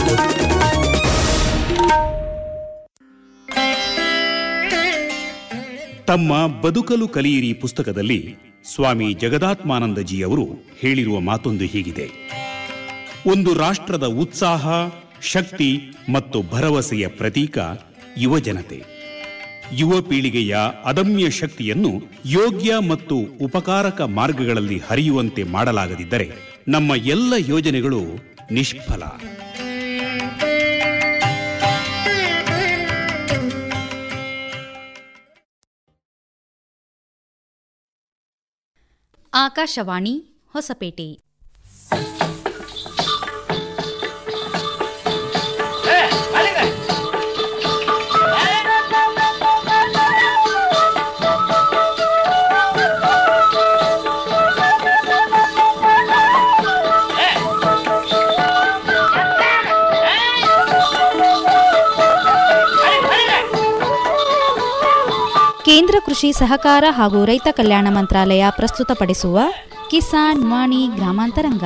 ತಮ್ಮ ಬದುಕಲು ಕಲಿಯಿರಿ ಪುಸ್ತಕದಲ್ಲಿ ಸ್ವಾಮಿ ಜಗದಾತ್ಮಾನಂದಜಿ ಅವರು ಹೇಳಿರುವ ಮಾತೊಂದು ಹೀಗಿದೆ ಒಂದು ರಾಷ್ಟ್ರದ ಉತ್ಸಾಹ ಶಕ್ತಿ ಮತ್ತು ಭರವಸೆಯ ಪ್ರತೀಕ ಯುವಜನತೆ ಯುವ ಪೀಳಿಗೆಯ ಅದಮ್ಯ ಶಕ್ತಿಯನ್ನು ಯೋಗ್ಯ ಮತ್ತು ಉಪಕಾರಕ ಮಾರ್ಗಗಳಲ್ಲಿ ಹರಿಯುವಂತೆ ಮಾಡಲಾಗದಿದ್ದರೆ ನಮ್ಮ ಎಲ್ಲ ಯೋಜನೆಗಳು ನಿಷ್ಫಲ ಆಕಾಶವಾಣಿ ಹೊಸಪೇಟೆ ಕೇಂದ್ರ ಕೃಷಿ ಸಹಕಾರ ಹಾಗೂ ರೈತ ಕಲ್ಯಾಣ ಮಂತ್ರಾಲಯ ಪ್ರಸ್ತುತಪಡಿಸುವ ಕಿಸಾನ್ ವಾಣಿ ಗ್ರಾಮಾಂತರಂಗ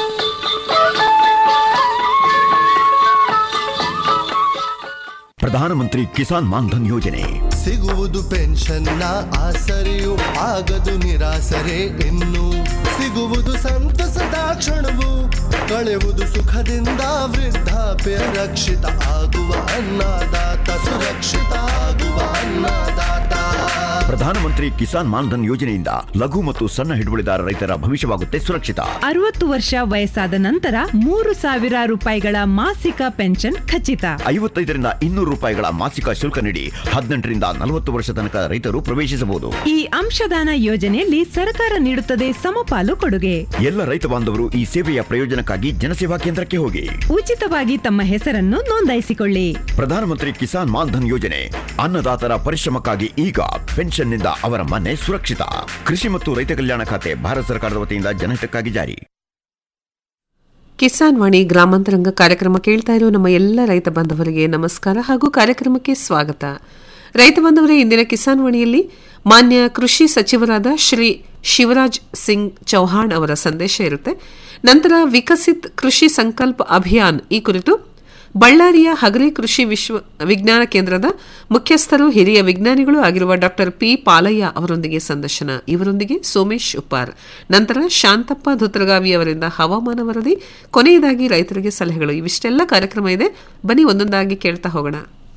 ಪ್ರಧಾನಮಂತ್ರಿ ಕಿಸಾನ್ ಮಾನ್ಧನ್ ಯೋಜನೆ ಸಿಗುವುದು ಪೆನ್ಷನ್ನ ಆಸರೆಯು ಆಗದು ನಿರಾಸರೆ ಇನ್ನು ಸಿಗುವುದು ಸಂತಸದ ಕ್ಷಣವು ಕಳೆಯುವುದು ಸುಖದಿಂದ ವೃದ್ಧಾಪ್ಯ ರಕ್ಷಿತ ಆಗುವ ಅನ್ನದಾತ ಸುರಕ್ಷಿತ ಆಗುವ ಅನ್ನದಾತ ಪ್ರಧಾನಮಂತ್ರಿ ಕಿಸಾನ್ ಮಾನ್ಧನ್ ಯೋಜನೆಯಿಂದ ಲಘು ಮತ್ತು ಸಣ್ಣ ಹಿಡುವಳಿದಾರ ರೈತರ ಭವಿಷ್ಯವಾಗುತ್ತೆ ಸುರಕ್ಷಿತ ಅರವತ್ತು ವರ್ಷ ವಯಸ್ಸಾದ ನಂತರ ಮೂರು ಸಾವಿರ ರೂಪಾಯಿಗಳ ಮಾಸಿಕ ಪೆನ್ಷನ್ ಖಚಿತ ಐವತ್ತೈದರಿಂದ ಇನ್ನೂರು ರೂಪಾಯಿಗಳ ಮಾಸಿಕ ಶುಲ್ಕ ನೀಡಿ ಹದಿನೆಂಟರಿಂದ ನಲವತ್ತು ವರ್ಷ ತನಕ ರೈತರು ಪ್ರವೇಶಿಸಬಹುದು ಈ ಅಂಶದಾನ ಯೋಜನೆಯಲ್ಲಿ ಸರ್ಕಾರ ನೀಡುತ್ತದೆ ಸಮಪಾಲು ಕೊಡುಗೆ ಎಲ್ಲ ರೈತ ಬಾಂಧವರು ಈ ಸೇವೆಯ ಪ್ರಯೋಜನಕ್ಕಾಗಿ ಜನಸೇವಾ ಕೇಂದ್ರಕ್ಕೆ ಹೋಗಿ ಉಚಿತವಾಗಿ ತಮ್ಮ ಹೆಸರನ್ನು ನೋಂದಾಯಿಸಿಕೊಳ್ಳಿ ಪ್ರಧಾನಮಂತ್ರಿ ಕಿಸಾನ್ ಮಾನ್ಧನ್ ಯೋಜನೆ ಅನ್ನದಾತರ ಪರಿಶ್ರಮಕ್ಕಾಗಿ ಈಗ ಪೆನ್ಷನ್ನಿಂದ ಅವರ ಮನೆ ಸುರಕ್ಷಿತ ಕೃಷಿ ಮತ್ತು ರೈತ ಕಲ್ಯಾಣ ಖಾತೆ ಭಾರತ ಸರ್ಕಾರದ ವತಿಯಿಂದ ಜನಹಿತಕ್ಕಾಗಿ ಜಾರಿ ಕಿಸಾನ್ ವಾಣಿ ಗ್ರಾಮಾಂತರಂಗ ಕಾರ್ಯಕ್ರಮ ಕೇಳ್ತಾ ಇರೋ ನಮ್ಮ ಎಲ್ಲ ರೈತ ಬಾಂಧವರಿಗೆ ನಮಸ್ಕಾರ ಹಾಗೂ ಕಾರ್ಯಕ್ರಮಕ್ಕೆ ಸ್ವಾಗತ ರೈತ ಬಾಂಧವರೇ ಇಂದಿನ ಕಿಸಾನ್ ವಾಣಿಯಲ್ಲಿ ಮಾನ್ಯ ಕೃಷಿ ಸಚಿವರಾದ ಶ್ರೀ ಶಿವರಾಜ್ ಸಿಂಗ್ ಚೌಹಾಣ್ ಅವರ ಸಂದೇಶ ಇರುತ್ತೆ ನಂತರ ವಿಕಸಿತ್ ಕೃಷಿ ಸಂಕಲ್ಪ ಅಭಿಯಾನ್ ಈ ಕುರಿತು ಬಳ್ಳಾರಿಯ ಹಗರಿ ಕೃಷಿ ವಿಶ್ವ ವಿಜ್ಞಾನ ಕೇಂದ್ರದ ಮುಖ್ಯಸ್ಥರು ಹಿರಿಯ ವಿಜ್ಞಾನಿಗಳು ಆಗಿರುವ ಡಾಕ್ಟರ್ ಪಿ ಪಾಲಯ್ಯ ಅವರೊಂದಿಗೆ ಸಂದರ್ಶನ ಇವರೊಂದಿಗೆ ಸೋಮೇಶ್ ಉಪ್ಪಾರ್ ನಂತರ ಶಾಂತಪ್ಪ ಧುತ್ರಗಾವಿ ಅವರಿಂದ ಹವಾಮಾನ ವರದಿ ಕೊನೆಯದಾಗಿ ರೈತರಿಗೆ ಸಲಹೆಗಳು ಇವಿಷ್ಟೆಲ್ಲ ಕಾರ್ಯಕ್ರಮ ಇದೆ ಬನ್ನಿ ಒಂದೊಂದಾಗಿ ಕೇಳ್ತಾ ಹೋಗೋಣ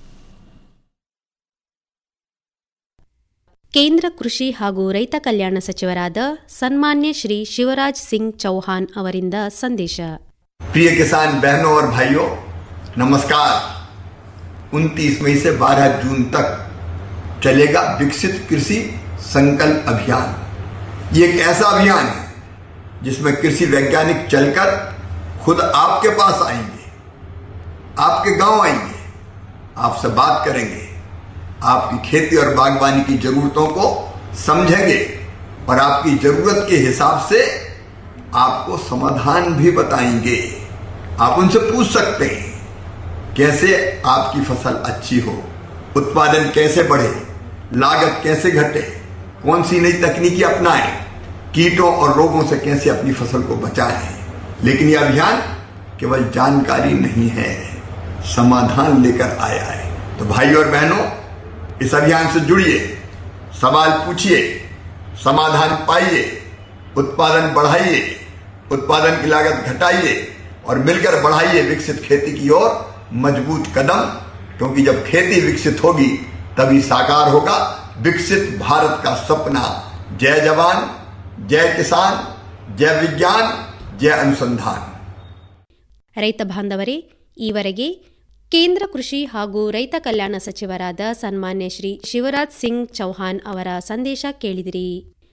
ಕೇಂದ್ರ ಕೃಷಿ ಹಾಗೂ ರೈತ ಕಲ್ಯಾಣ ಸಚಿವರಾದ ಸನ್ಮಾನ್ಯ ಶ್ರೀ ಶಿವರಾಜ್ ಸಿಂಗ್ ಚೌಹಾಣ್ ಅವರಿಂದ ಸಂದೇಶ प्रिय किसान बहनों और भाइयों नमस्कार 29 मई से 12 जून तक चलेगा विकसित कृषि संकल्प अभियान ये एक ऐसा अभियान है जिसमें कृषि वैज्ञानिक चलकर खुद आपके पास आएंगे आपके गांव आएंगे आपसे बात करेंगे आपकी खेती और बागवानी की जरूरतों को समझेंगे और आपकी जरूरत के हिसाब से आपको समाधान भी बताएंगे आप उनसे पूछ सकते हैं कैसे आपकी फसल अच्छी हो उत्पादन कैसे बढ़े लागत कैसे घटे कौन सी नई तकनीकी अपनाएं कीटों और रोगों से कैसे अपनी फसल को बचाएं लेकिन यह अभियान केवल जानकारी नहीं है समाधान लेकर आया है तो भाई और बहनों इस अभियान से जुड़िए सवाल पूछिए समाधान पाइए उत्पादन बढ़ाइए उत्पादन की लागत घटाइए और मिलकर बढ़ाइए विकसित खेती की ओर मजबूत कदम क्योंकि जब खेती विकसित होगी तभी साकार होगा विकसित भारत का सपना जय जवान जय किसान जय विज्ञान जय अनुसंधान ರೈತ ಬಾಂಧವರೇ ಈವರೆಗೆ ಕೇಂದ್ರ ಕೃಷಿ ಹಾಗೂ ರೈತ ಕಲ್ಯಾಣ ಸಚಿವರಾದ ಸನ್ಮಾನ್ಯ ಶ್ರೀ ಶಿವರಾಜ್ ಸಿಂಗ್ ಚೌಹಾಣ್ ಅವರ ಸಂದೇಶ ಕೇಳಿದಿರಿ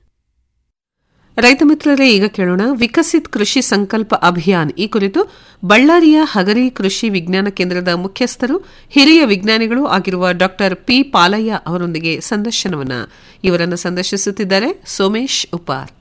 ರೈತ ಮಿತ್ರರೇ ಈಗ ಕೇಳೋಣ ವಿಕಸಿತ್ ಕೃಷಿ ಸಂಕಲ್ಪ ಅಭಿಯಾನ್ ಈ ಕುರಿತು ಬಳ್ಳಾರಿಯ ಹಗರಿ ಕೃಷಿ ವಿಜ್ಞಾನ ಕೇಂದ್ರದ ಮುಖ್ಯಸ್ಥರು ಹಿರಿಯ ವಿಜ್ಞಾನಿಗಳು ಆಗಿರುವ ಡಾಕ್ಟರ್ ಪಿ ಪಾಲಯ್ಯ ಅವರೊಂದಿಗೆ ಸಂದರ್ಶನವನ್ನ ಇವರನ್ನು ಸಂದರ್ಶಿಸುತ್ತಿದ್ದಾರೆ ಸೋಮೇಶ್ ಉಪಾರ್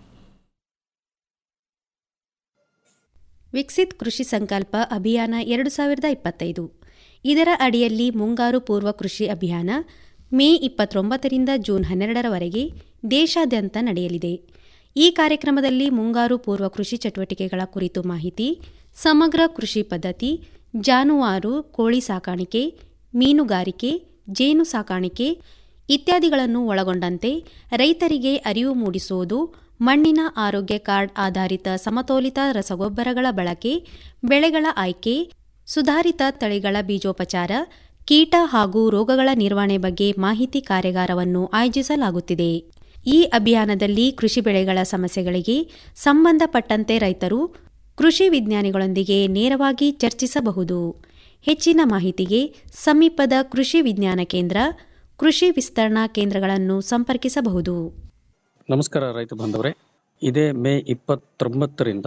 ವಿಕಸಿತ್ ಕೃಷಿ ಸಂಕಲ್ಪ ಅಭಿಯಾನ ಎರಡು ಸಾವಿರದ ಇಪ್ಪತ್ತೈದು ಇದರ ಅಡಿಯಲ್ಲಿ ಮುಂಗಾರು ಪೂರ್ವ ಕೃಷಿ ಅಭಿಯಾನ ಮೇ ಇಪ್ಪತ್ತೊಂಬತ್ತರಿಂದ ಜೂನ್ ಹನ್ನೆರಡರವರೆಗೆ ದೇಶಾದ್ಯಂತ ನಡೆಯಲಿದೆ ಈ ಕಾರ್ಯಕ್ರಮದಲ್ಲಿ ಮುಂಗಾರು ಪೂರ್ವ ಕೃಷಿ ಚಟುವಟಿಕೆಗಳ ಕುರಿತು ಮಾಹಿತಿ ಸಮಗ್ರ ಕೃಷಿ ಪದ್ಧತಿ ಜಾನುವಾರು ಕೋಳಿ ಸಾಕಾಣಿಕೆ ಮೀನುಗಾರಿಕೆ ಜೇನು ಸಾಕಾಣಿಕೆ ಇತ್ಯಾದಿಗಳನ್ನು ಒಳಗೊಂಡಂತೆ ರೈತರಿಗೆ ಅರಿವು ಮೂಡಿಸುವುದು ಮಣ್ಣಿನ ಆರೋಗ್ಯ ಕಾರ್ಡ್ ಆಧಾರಿತ ಸಮತೋಲಿತ ರಸಗೊಬ್ಬರಗಳ ಬಳಕೆ ಬೆಳೆಗಳ ಆಯ್ಕೆ ಸುಧಾರಿತ ತಳಿಗಳ ಬೀಜೋಪಚಾರ ಕೀಟ ಹಾಗೂ ರೋಗಗಳ ನಿರ್ವಹಣೆ ಬಗ್ಗೆ ಮಾಹಿತಿ ಕಾರ್ಯಾಗಾರವನ್ನು ಆಯೋಜಿಸಲಾಗುತ್ತಿದೆ ಈ ಅಭಿಯಾನದಲ್ಲಿ ಕೃಷಿ ಬೆಳೆಗಳ ಸಮಸ್ಯೆಗಳಿಗೆ ಸಂಬಂಧಪಟ್ಟಂತೆ ರೈತರು ಕೃಷಿ ವಿಜ್ಞಾನಿಗಳೊಂದಿಗೆ ನೇರವಾಗಿ ಚರ್ಚಿಸಬಹುದು ಹೆಚ್ಚಿನ ಮಾಹಿತಿಗೆ ಸಮೀಪದ ಕೃಷಿ ವಿಜ್ಞಾನ ಕೇಂದ್ರ ಕೃಷಿ ವಿಸ್ತರಣಾ ಕೇಂದ್ರಗಳನ್ನು ಸಂಪರ್ಕಿಸಬಹುದು ನಮಸ್ಕಾರ ರೈತ ಬಾಂಧವರೇ ಇದೇ ಮೇ ಇಪ್ಪತ್ತೊಂಬತ್ತರಿಂದ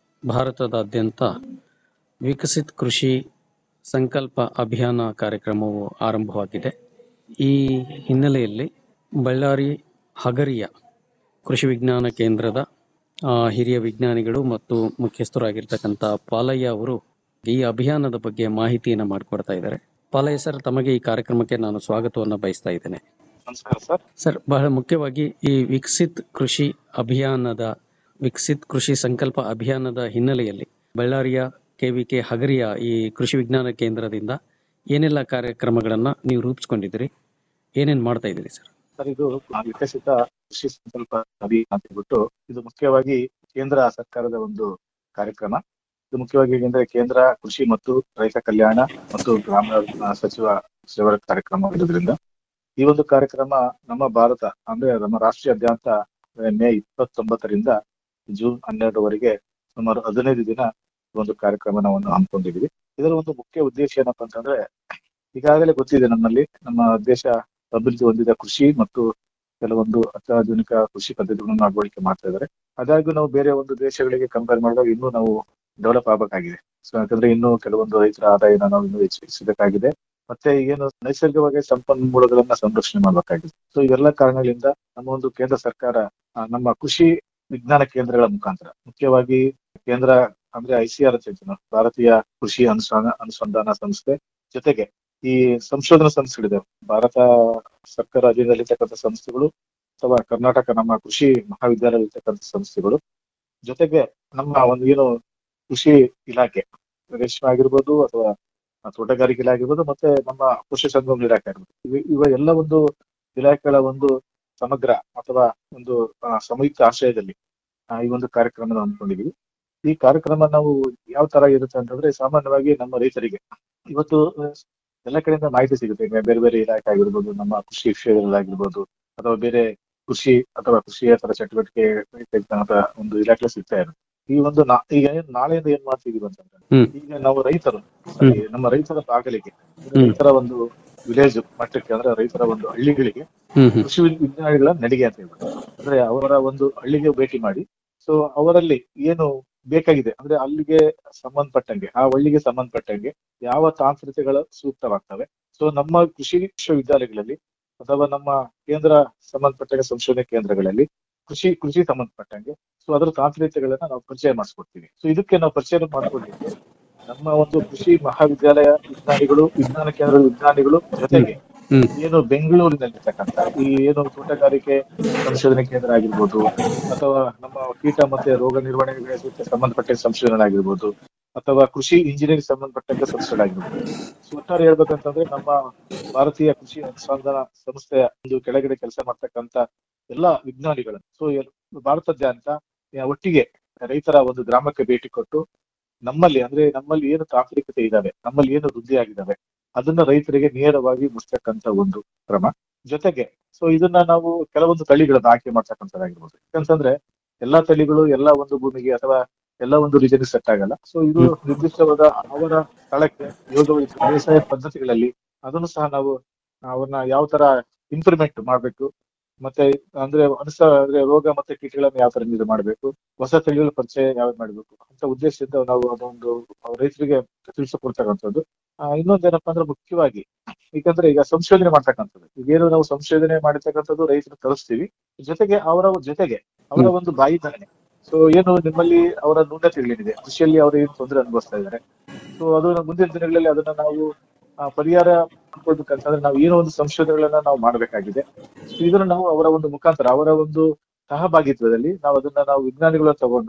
ಭಾರತದಾದ್ಯಂತ ವಿಕಸಿತ್ ಕೃಷಿ ಸಂಕಲ್ಪ ಅಭಿಯಾನ ಕಾರ್ಯಕ್ರಮವು ಆರಂಭವಾಗಿದೆ ಈ ಹಿನ್ನೆಲೆಯಲ್ಲಿ ಬಳ್ಳಾರಿ ಹಗರಿಯ ಕೃಷಿ ವಿಜ್ಞಾನ ಕೇಂದ್ರದ ಆ, ಹಿರಿಯ ವಿಜ್ಞಾನಿಗಳು ಮತ್ತು ಮುಖ್ಯಸ್ಥರಾಗಿರ್ತಕ್ಕಂಥ ಪಾಲಯ್ಯ ಅವರು ಈ ಅಭಿಯಾನದ ಬಗ್ಗೆ ಮಾಹಿತಿಯನ್ನು ಮಾಡಿಕೊಡ್ತಾ ಇದ್ದಾರೆ ಪಾಲಯ್ಯ ಸರ್ ತಮಗೆ ಈ ಕಾರ್ಯಕ್ರಮಕ್ಕೆ ನಾನು ಸ್ವಾಗತವನ್ನು ಬಯಸ್ತಾ ಇದ್ದೇನೆ ನಮಸ್ಕಾರ ಸರ್ ಸರ್ ಬಹಳ ಮುಖ್ಯವಾಗಿ ಈ ವಿಕಸಿತ್ ಕೃಷಿ ಅಭಿಯಾನದ ವಿಕಸಿತ್ ಕೃಷಿ ಸಂಕಲ್ಪ ಅಭಿಯಾನದ ಹಿನ್ನೆಲೆಯಲ್ಲಿ ಬಳ್ಳಾರಿಯ ಕೆವಿಕೆ ಹಗರಿಯ ಈ ಕೃಷಿ ವಿಜ್ಞಾನ ಕೇಂದ್ರದಿಂದ ಏನೆಲ್ಲ ಕಾರ್ಯಕ್ರಮಗಳನ್ನ ನೀವು ರೂಪಿಸ್ಕೊಂಡಿದ್ದೀರಿ ಏನೇನ್ ಮಾಡ್ತಾ ಇದ್ದೀರಿ ಸರ್ ಸರ್ ಇದು ವಿಕಸಿತ ಕೃಷಿ ಸಂಕಲ್ಪ ಅಭಿಯಾನ ಅಂತ ಹೇಳ್ಬಿಟ್ಟು ಇದು ಮುಖ್ಯವಾಗಿ ಕೇಂದ್ರ ಸರ್ಕಾರದ ಒಂದು ಕಾರ್ಯಕ್ರಮ ಇದು ಮುಖ್ಯವಾಗಿ ಹೇಗೆಂದ್ರೆ ಕೇಂದ್ರ ಕೃಷಿ ಮತ್ತು ರೈತ ಕಲ್ಯಾಣ ಮತ್ತು ಗ್ರಾಮ ಆ, ಸಚಿವ ಸೇವರ ಕಾರ್ಯಕ್ರಮ ಇರೋದ್ರಿಂದ ಈ ಒಂದು ಕಾರ್ಯಕ್ರಮ ನಮ್ಮ ಭಾರತ ಅಂದ್ರೆ ನಮ್ಮ ರಾಷ್ಟ್ರೀಯಾದ್ಯಂತ ಮೇ ಇಪ್ಪತ್ತೊಂಬತ್ತರಿಂದ ಜೂನ್ ಹನ್ನೆರಡರವರೆಗೆ ಸುಮಾರು ಹದಿನೈದು ದಿನ ಈ ಒಂದು ಕಾರ್ಯಕ್ರಮವನ್ನು ಹಮ್ಮಿಕೊಂಡಿದ್ವಿ ಇದರ ಒಂದು ಮುಖ್ಯ ಉದ್ದೇಶ ಏನಪ್ಪಾ ಅಂತಂದ್ರೆ ಈಗಾಗಲೇ ಗೊತ್ತಿದೆ ನಮ್ಮಲ್ಲಿ ನಮ್ಮ ದೇಶ ಅಭಿವೃದ್ಧಿ ಹೊಂದಿದ ಕೃಷಿ ಮತ್ತು ಕೆಲವೊಂದು ಅತ್ಯಾಧುನಿಕ ಕೃಷಿ ಪದ್ಧತಿಗಳನ್ನು ಅಳವಡಿಕೆ ಮಾಡ್ತಾ ಇದ್ದಾರೆ ಆದಾಗ್ಯೂ ನಾವು ಬೇರೆ ಒಂದು ದೇಶಗಳಿಗೆ ಕಂಪೇರ್ ಮಾಡಿದಾಗ ಇನ್ನೂ ನಾವು ಡೆವಲಪ್ ಆಗಬೇಕಾಗಿದೆ ಸೊ ಯಾಕಂದ್ರೆ ಇನ್ನೂ ಕೆಲವೊಂದು ರೈತರ ಆದಾಯನ ನಾವು ಇನ್ನೂ ಹೆಚ್ಚಿಸಬೇಕಾಗಿದೆ ಮತ್ತೆ ಏನು ನೈಸರ್ಗಿಕವಾಗಿ ಸಂಪನ್ಮೂಲಗಳನ್ನ ಸಂರಕ್ಷಣೆ ಮಾಡಬೇಕಾಗಿದೆ ಸೊ ಇವೆಲ್ಲ ಕಾರಣಗಳಿಂದ ನಮ್ಮ ಒಂದು ಕೇಂದ್ರ ಸರ್ಕಾರ ಆ, ನಮ್ಮ ಕೃಷಿ ವಿಜ್ಞಾನ ಕೇಂದ್ರಗಳ ಮುಖಾಂತರ ಮುಖ್ಯವಾಗಿ ಕೇಂದ್ರ ಅಂದ್ರೆ ಐಸಿಆರ್ ಅಂತ ಹೇಳ್ತೀವಿ ನಾವು, ಭಾರತೀಯ ಕೃಷಿ ಅನುಷ್ಠಾನ ಅನುಸಂಧಾನ ಸಂಸ್ಥೆ ಜೊತೆಗೆ ಈ ಸಂಶೋಧನಾ ಸಂಸ್ಥೆಗಳಿದೆ ಭಾರತ ಸರ್ಕಾರ ಅಧೀನದಲ್ಲಿರ್ತಕ್ಕಂಥ ಸಂಸ್ಥೆಗಳು ಅಥವಾ ಕರ್ನಾಟಕ ನಮ್ಮ ಕೃಷಿ ಮಹಾವಿದ್ಯಾಲಯದಲ್ಲಿರ್ತಕ್ಕಂಥ ಸಂಸ್ಥೆಗಳು ಜೊತೆಗೆ ನಮ್ಮ ಒಂದು ಏನು ಕೃಷಿ ಇಲಾಖೆ ರೇಷ್ಮೆ ಆಗಿರ್ಬೋದು ಅಥವಾ ತೋಟಗಾರಿಕೆ ಇಲಾಖೆ ಆಗಿರ್ಬೋದು ಮತ್ತೆ ನಮ್ಮ ಕೃಷಿ ಸಂಗಮ ಇಲಾಖೆ ಆಗಿರ್ಬೋದು ಇವ- ಇವ ಎಲ್ಲ ಒಂದು ಇಲಾಖೆಗಳ ಒಂದು ಸಮಗ್ರ ಅಥವಾ ಒಂದು ಆ, ಸಂಯುಕ್ತ ಆಶ್ರಯದಲ್ಲಿ ಆ, ಈ ಒಂದು ಕಾರ್ಯಕ್ರಮನ ಹಮ್ಮಿಕೊಂಡಿದೀವಿ ಈ ಕಾರ್ಯಕ್ರಮ ನಾವು ಯಾವ ತರ ಇರುತ್ತೆ ಅಂತಂದ್ರೆ ಸಾಮಾನ್ಯವಾಗಿ ನಮ್ಮ ರೈತರಿಗೆ ಇವತ್ತು ಆ, ಎಲ್ಲ ಕಡೆಯಿಂದ ಮಾಹಿತಿ ಸಿಗುತ್ತೆ ಈಗ ಬೇರೆ ಬೇರೆ ಇಲಾಖೆ ಆಗಿರ್ಬೋದು ನಮ್ಮ ಕೃಷಿ ವಿಷಯಗಳಾಗಿರ್ಬೋದು ಅಥವಾ ಬೇರೆ ಕೃಷಿ ಅಥವಾ ಕೃಷಿಯೇತರ ಚಟುವಟಿಕೆ ಅಂತ ಒಂದು ಇಲಾಖೆ ಸಿಗ್ತಾ ಇರುತ್ತೆ ಈ ಒಂದು ನಾ- ಈಗ ಏನ್ ನಾಳೆಯಿಂದ ಏನ್ ಮಾಡ್ತಿದೀವಿ ಅಂತಂದ್ರೆ ಹ್ಮ್. ಈಗ ನಾವು ರೈತರು sorry, ನಮ್ಮ ರೈತರ ಬಾಗಲಿಗೆ ರೈತರ ಒಂದು ವಿಲೇಜ್ ಮಟ್ಟಕ್ಕೆ ಅಂದ್ರೆ ರೈತರ ಒಂದು ಹಳ್ಳಿಗಳಿಗೆ ಹ್ಮ್ ಹ್ಮ್ ಕೃಷಿ ವಿಗ್- ವಿಜ್ಞಾನಿಗಳ ನಡಿಗೆ ಅಂತ ಹೇಳ್ಬಿಟ್ಟು ಅಂದ್ರೆ ಅವರ ಒಂದು ಹಳ್ಳಿಗೆ ಭೇಟಿ ಮಾಡಿ ಸೊ ಅವರಲ್ಲಿ ಏನು ಬೇಕಾಗಿದೆ ಅಂದ್ರೆ ಅಲ್ಲಿಗೆ ಸಂಬಂಧಪಟ್ಟಂಗೆ ಆ ಹಳ್ಳಿಗೆ ಸಂಬಂಧಪಟ್ಟಂಗೆ ಯಾವ ತಾಂತ್ರಿಕಗಳು ಸೂಕ್ತವಾಗ್ತವೆ ಸೊ ನಮ್ಮ ಕೃಷಿ ವಿಶ್ವವಿದ್ಯಾಲಯಗಳಲ್ಲಿ ಅಥವಾ ನಮ್ಮ ಕೇಂದ್ರ ಸಂಬಂಧಪಟ್ಟ ಸಂಶೋಧನೆ ಕೇಂದ್ರಗಳಲ್ಲಿ ಕೃಷಿ ಕೃಷಿ ಸಂಬಂಧಪಟ್ಟಂಗೆ ಸೊ ಅದರ ತಾಂತ್ರಿಕತೆಗಳನ್ನ ನಾವು ಪರಿಚಯ ಮಾಡಿಸ್ಕೊಡ್ತೀವಿ ಸೊ ಇದಕ್ಕೆ ನಾವು ಪರಿಚಯ ಮಾಡ್ಕೊಡ್ಲಿಕ್ಕೆ ನಮ್ಮ ಒಂದು ಕೃಷಿ ಮಹಾವಿದ್ಯಾಲಯ ವಿಜ್ಞಾನಿಗಳು ವಿಜ್ಞಾನ ಕೇಂದ್ರದ ವಿಜ್ಞಾನಿಗಳು ಜೊತೆಗೆ ಹ್ಮ್. ಏನು ಬೆಂಗಳೂರಿನಲ್ಲಿರ್ತಕ್ಕಂಥ ಈ ಏನು ತೋಟಗಾರಿಕೆ ಸಂಶೋಧನೆ ಕೇಂದ್ರ ಆಗಿರ್ಬೋದು ಅಥವಾ ನಮ್ಮ ಕೀಟ ಮತ್ತೆ ರೋಗ ನಿರ್ವಹಣೆಗೆ ಸಂಬಂಧಪಟ್ಟ ಸಂಶೋಧನೆ ಆಗಿರ್ಬೋದು ಅಥವಾ ಕೃಷಿ ಇಂಜಿನಿಯರಿಂಗ್ ಸಂಬಂಧಪಟ್ಟಂತ ಸಂಸ್ಥೆಗಳು ಆಗಿರ್ಬೋದು ಸೊ ಒಟ್ಟಾರೆ ಹೇಳ್ಬೇಕಂತಂದ್ರೆ ನಮ್ಮ ಭಾರತೀಯ ಕೃಷಿ ಅನುಸಂಧಾನ ಸಂಸ್ಥೆಯ ಒಂದು ಕೆಳಗಡೆ ಕೆಲಸ ಮಾಡ್ತಕ್ಕಂತ ಎಲ್ಲಾ ವಿಜ್ಞಾನಿಗಳನ್ನು ಸೊ ಭಾರತದಾದ್ಯಂತ ಆ, ಒಟ್ಟಿಗೆ ರೈತರ ಒಂದು ಗ್ರಾಮಕ್ಕೆ ಭೇಟಿ ಕೊಟ್ಟು ನಮ್ಮಲ್ಲಿ ಅಂದ್ರೆ ನಮ್ಮಲ್ಲಿ ಏನು ತಾಂತ್ರಿಕತೆ ಇದಾವೆ ನಮ್ಮಲ್ಲಿ ಏನು ವೃದ್ಧಿ ಆಗಿದಾವೆ ಅದನ್ನ ರೈತರಿಗೆ ನೇರವಾಗಿ ಮುಟ್ತಕ್ಕಂತ ಒಂದು ಕ್ರಮ ಜೊತೆಗೆ ಸೊ ಇದನ್ನ ನಾವು ಕೆಲವೊಂದು ತಳಿಗಳನ್ನ ಆಯ್ಕೆ ಮಾಡ್ತಕ್ಕಂಥದ್ದಾಗಿರ್ಬೋದು ಯಾಕಂತಂದ್ರೆ ಎಲ್ಲಾ ತಳಿಗಳು ಎಲ್ಲಾ ಒಂದು ಭೂಮಿಗೆ ಅಥವಾ ಎಲ್ಲಾ ಒಂದು ರೀಜನ್ ಸೆಟ್ ಆಗಲ್ಲ ಸೊ ಇದು ನಿರ್ದಿಷ್ಟವಾದ ಅವರ ಸ್ಥಳಕ್ಕೆ ಯೋಗವಹಿಸಿ ಬೇಸಾಯ ಪದ್ಧತಿಗಳಲ್ಲಿ ಅದನ್ನು ಸಹ ನಾವು ಅವನ್ನ ಯಾವ ತರ ಇಂಪ್ರೂವ್ಮೆಂಟ್ ಮಾಡ್ಬೇಕು ಮತ್ತೆ ಅಂದ್ರೆ ಅನುಸ ಅಂದ್ರೆ ರೋಗ ಮತ್ತೆ ಕೀಟಗಳನ್ನ ಯಾವ ತರ ಇದು ಮಾಡ್ಬೇಕು ಹೊಸ ತಳಿಗಳ ಪರಿಚಯ ಯಾವ್ದು ಮಾಡ್ಬೇಕು ಅಂತ ಉದ್ದೇಶದಿಂದ ನಾವು ಅದೊಂದು ರೈತರಿಗೆ ತಿಳಿಸಿಕೊಡ್ತಕ್ಕಂಥದ್ದು ಆ, ಇನ್ನೊಂದೇನಪ್ಪಾ ಅಂದ್ರೆ ಮುಖ್ಯವಾಗಿ ಯಾಕಂದ್ರೆ ಈಗ ಸಂಶೋಧನೆ ಮಾಡ್ತಕ್ಕಂಥದ್ದು ಈಗೇನು ನಾವು ಸಂಶೋಧನೆ ಮಾಡಿರ್ತಕ್ಕಂಥದ್ದು ರೈತರು ತರಿಸ್ತೀವಿ ಜೊತೆಗೆ ಅವರ ಜೊತೆಗೆ ಅವರ ಒಂದು ಬಾಯಿದಾನೆ ಸೊ ಏನು ನಿಮ್ಮಲ್ಲಿ ಅವರ ನ್ಯೂನತೆಗಳೇನಿದೆ ಕೃಷಿಯಲ್ಲಿ ಅವರು ಏನು ತೊಂದರೆ ಅನುಭವಿಸ್ತಾ ಇದ್ದಾರೆ ಸೊ ಅದು ನಮ್ಮ ಮುಂದಿನ ದಿನಗಳಲ್ಲಿ ಅದನ್ನ ನಾವು ಆ, ಪರಿಹಾರ ಮಾಡ್ಕೊಳ್ಬೇಕಂತಂದ್ರೆ ನಾವು ಏನೋ ಒಂದು ಸಂಶೋಧನೆಗಳನ್ನ ನಾವು ಮಾಡಬೇಕಾಗಿದೆ ಸೊ ಇದನ್ನ ನಾವು ಅವರ ಒಂದು ಮುಖಾಂತರ ಅವರ ಒಂದು ಸಹಭಾಗಿತ್ವದಲ್ಲಿ ನಾವು ಅದನ್ನ ನಾವು ವಿಜ್ಞಾನಿಗಳನ್ನ ತಗೊಂಡು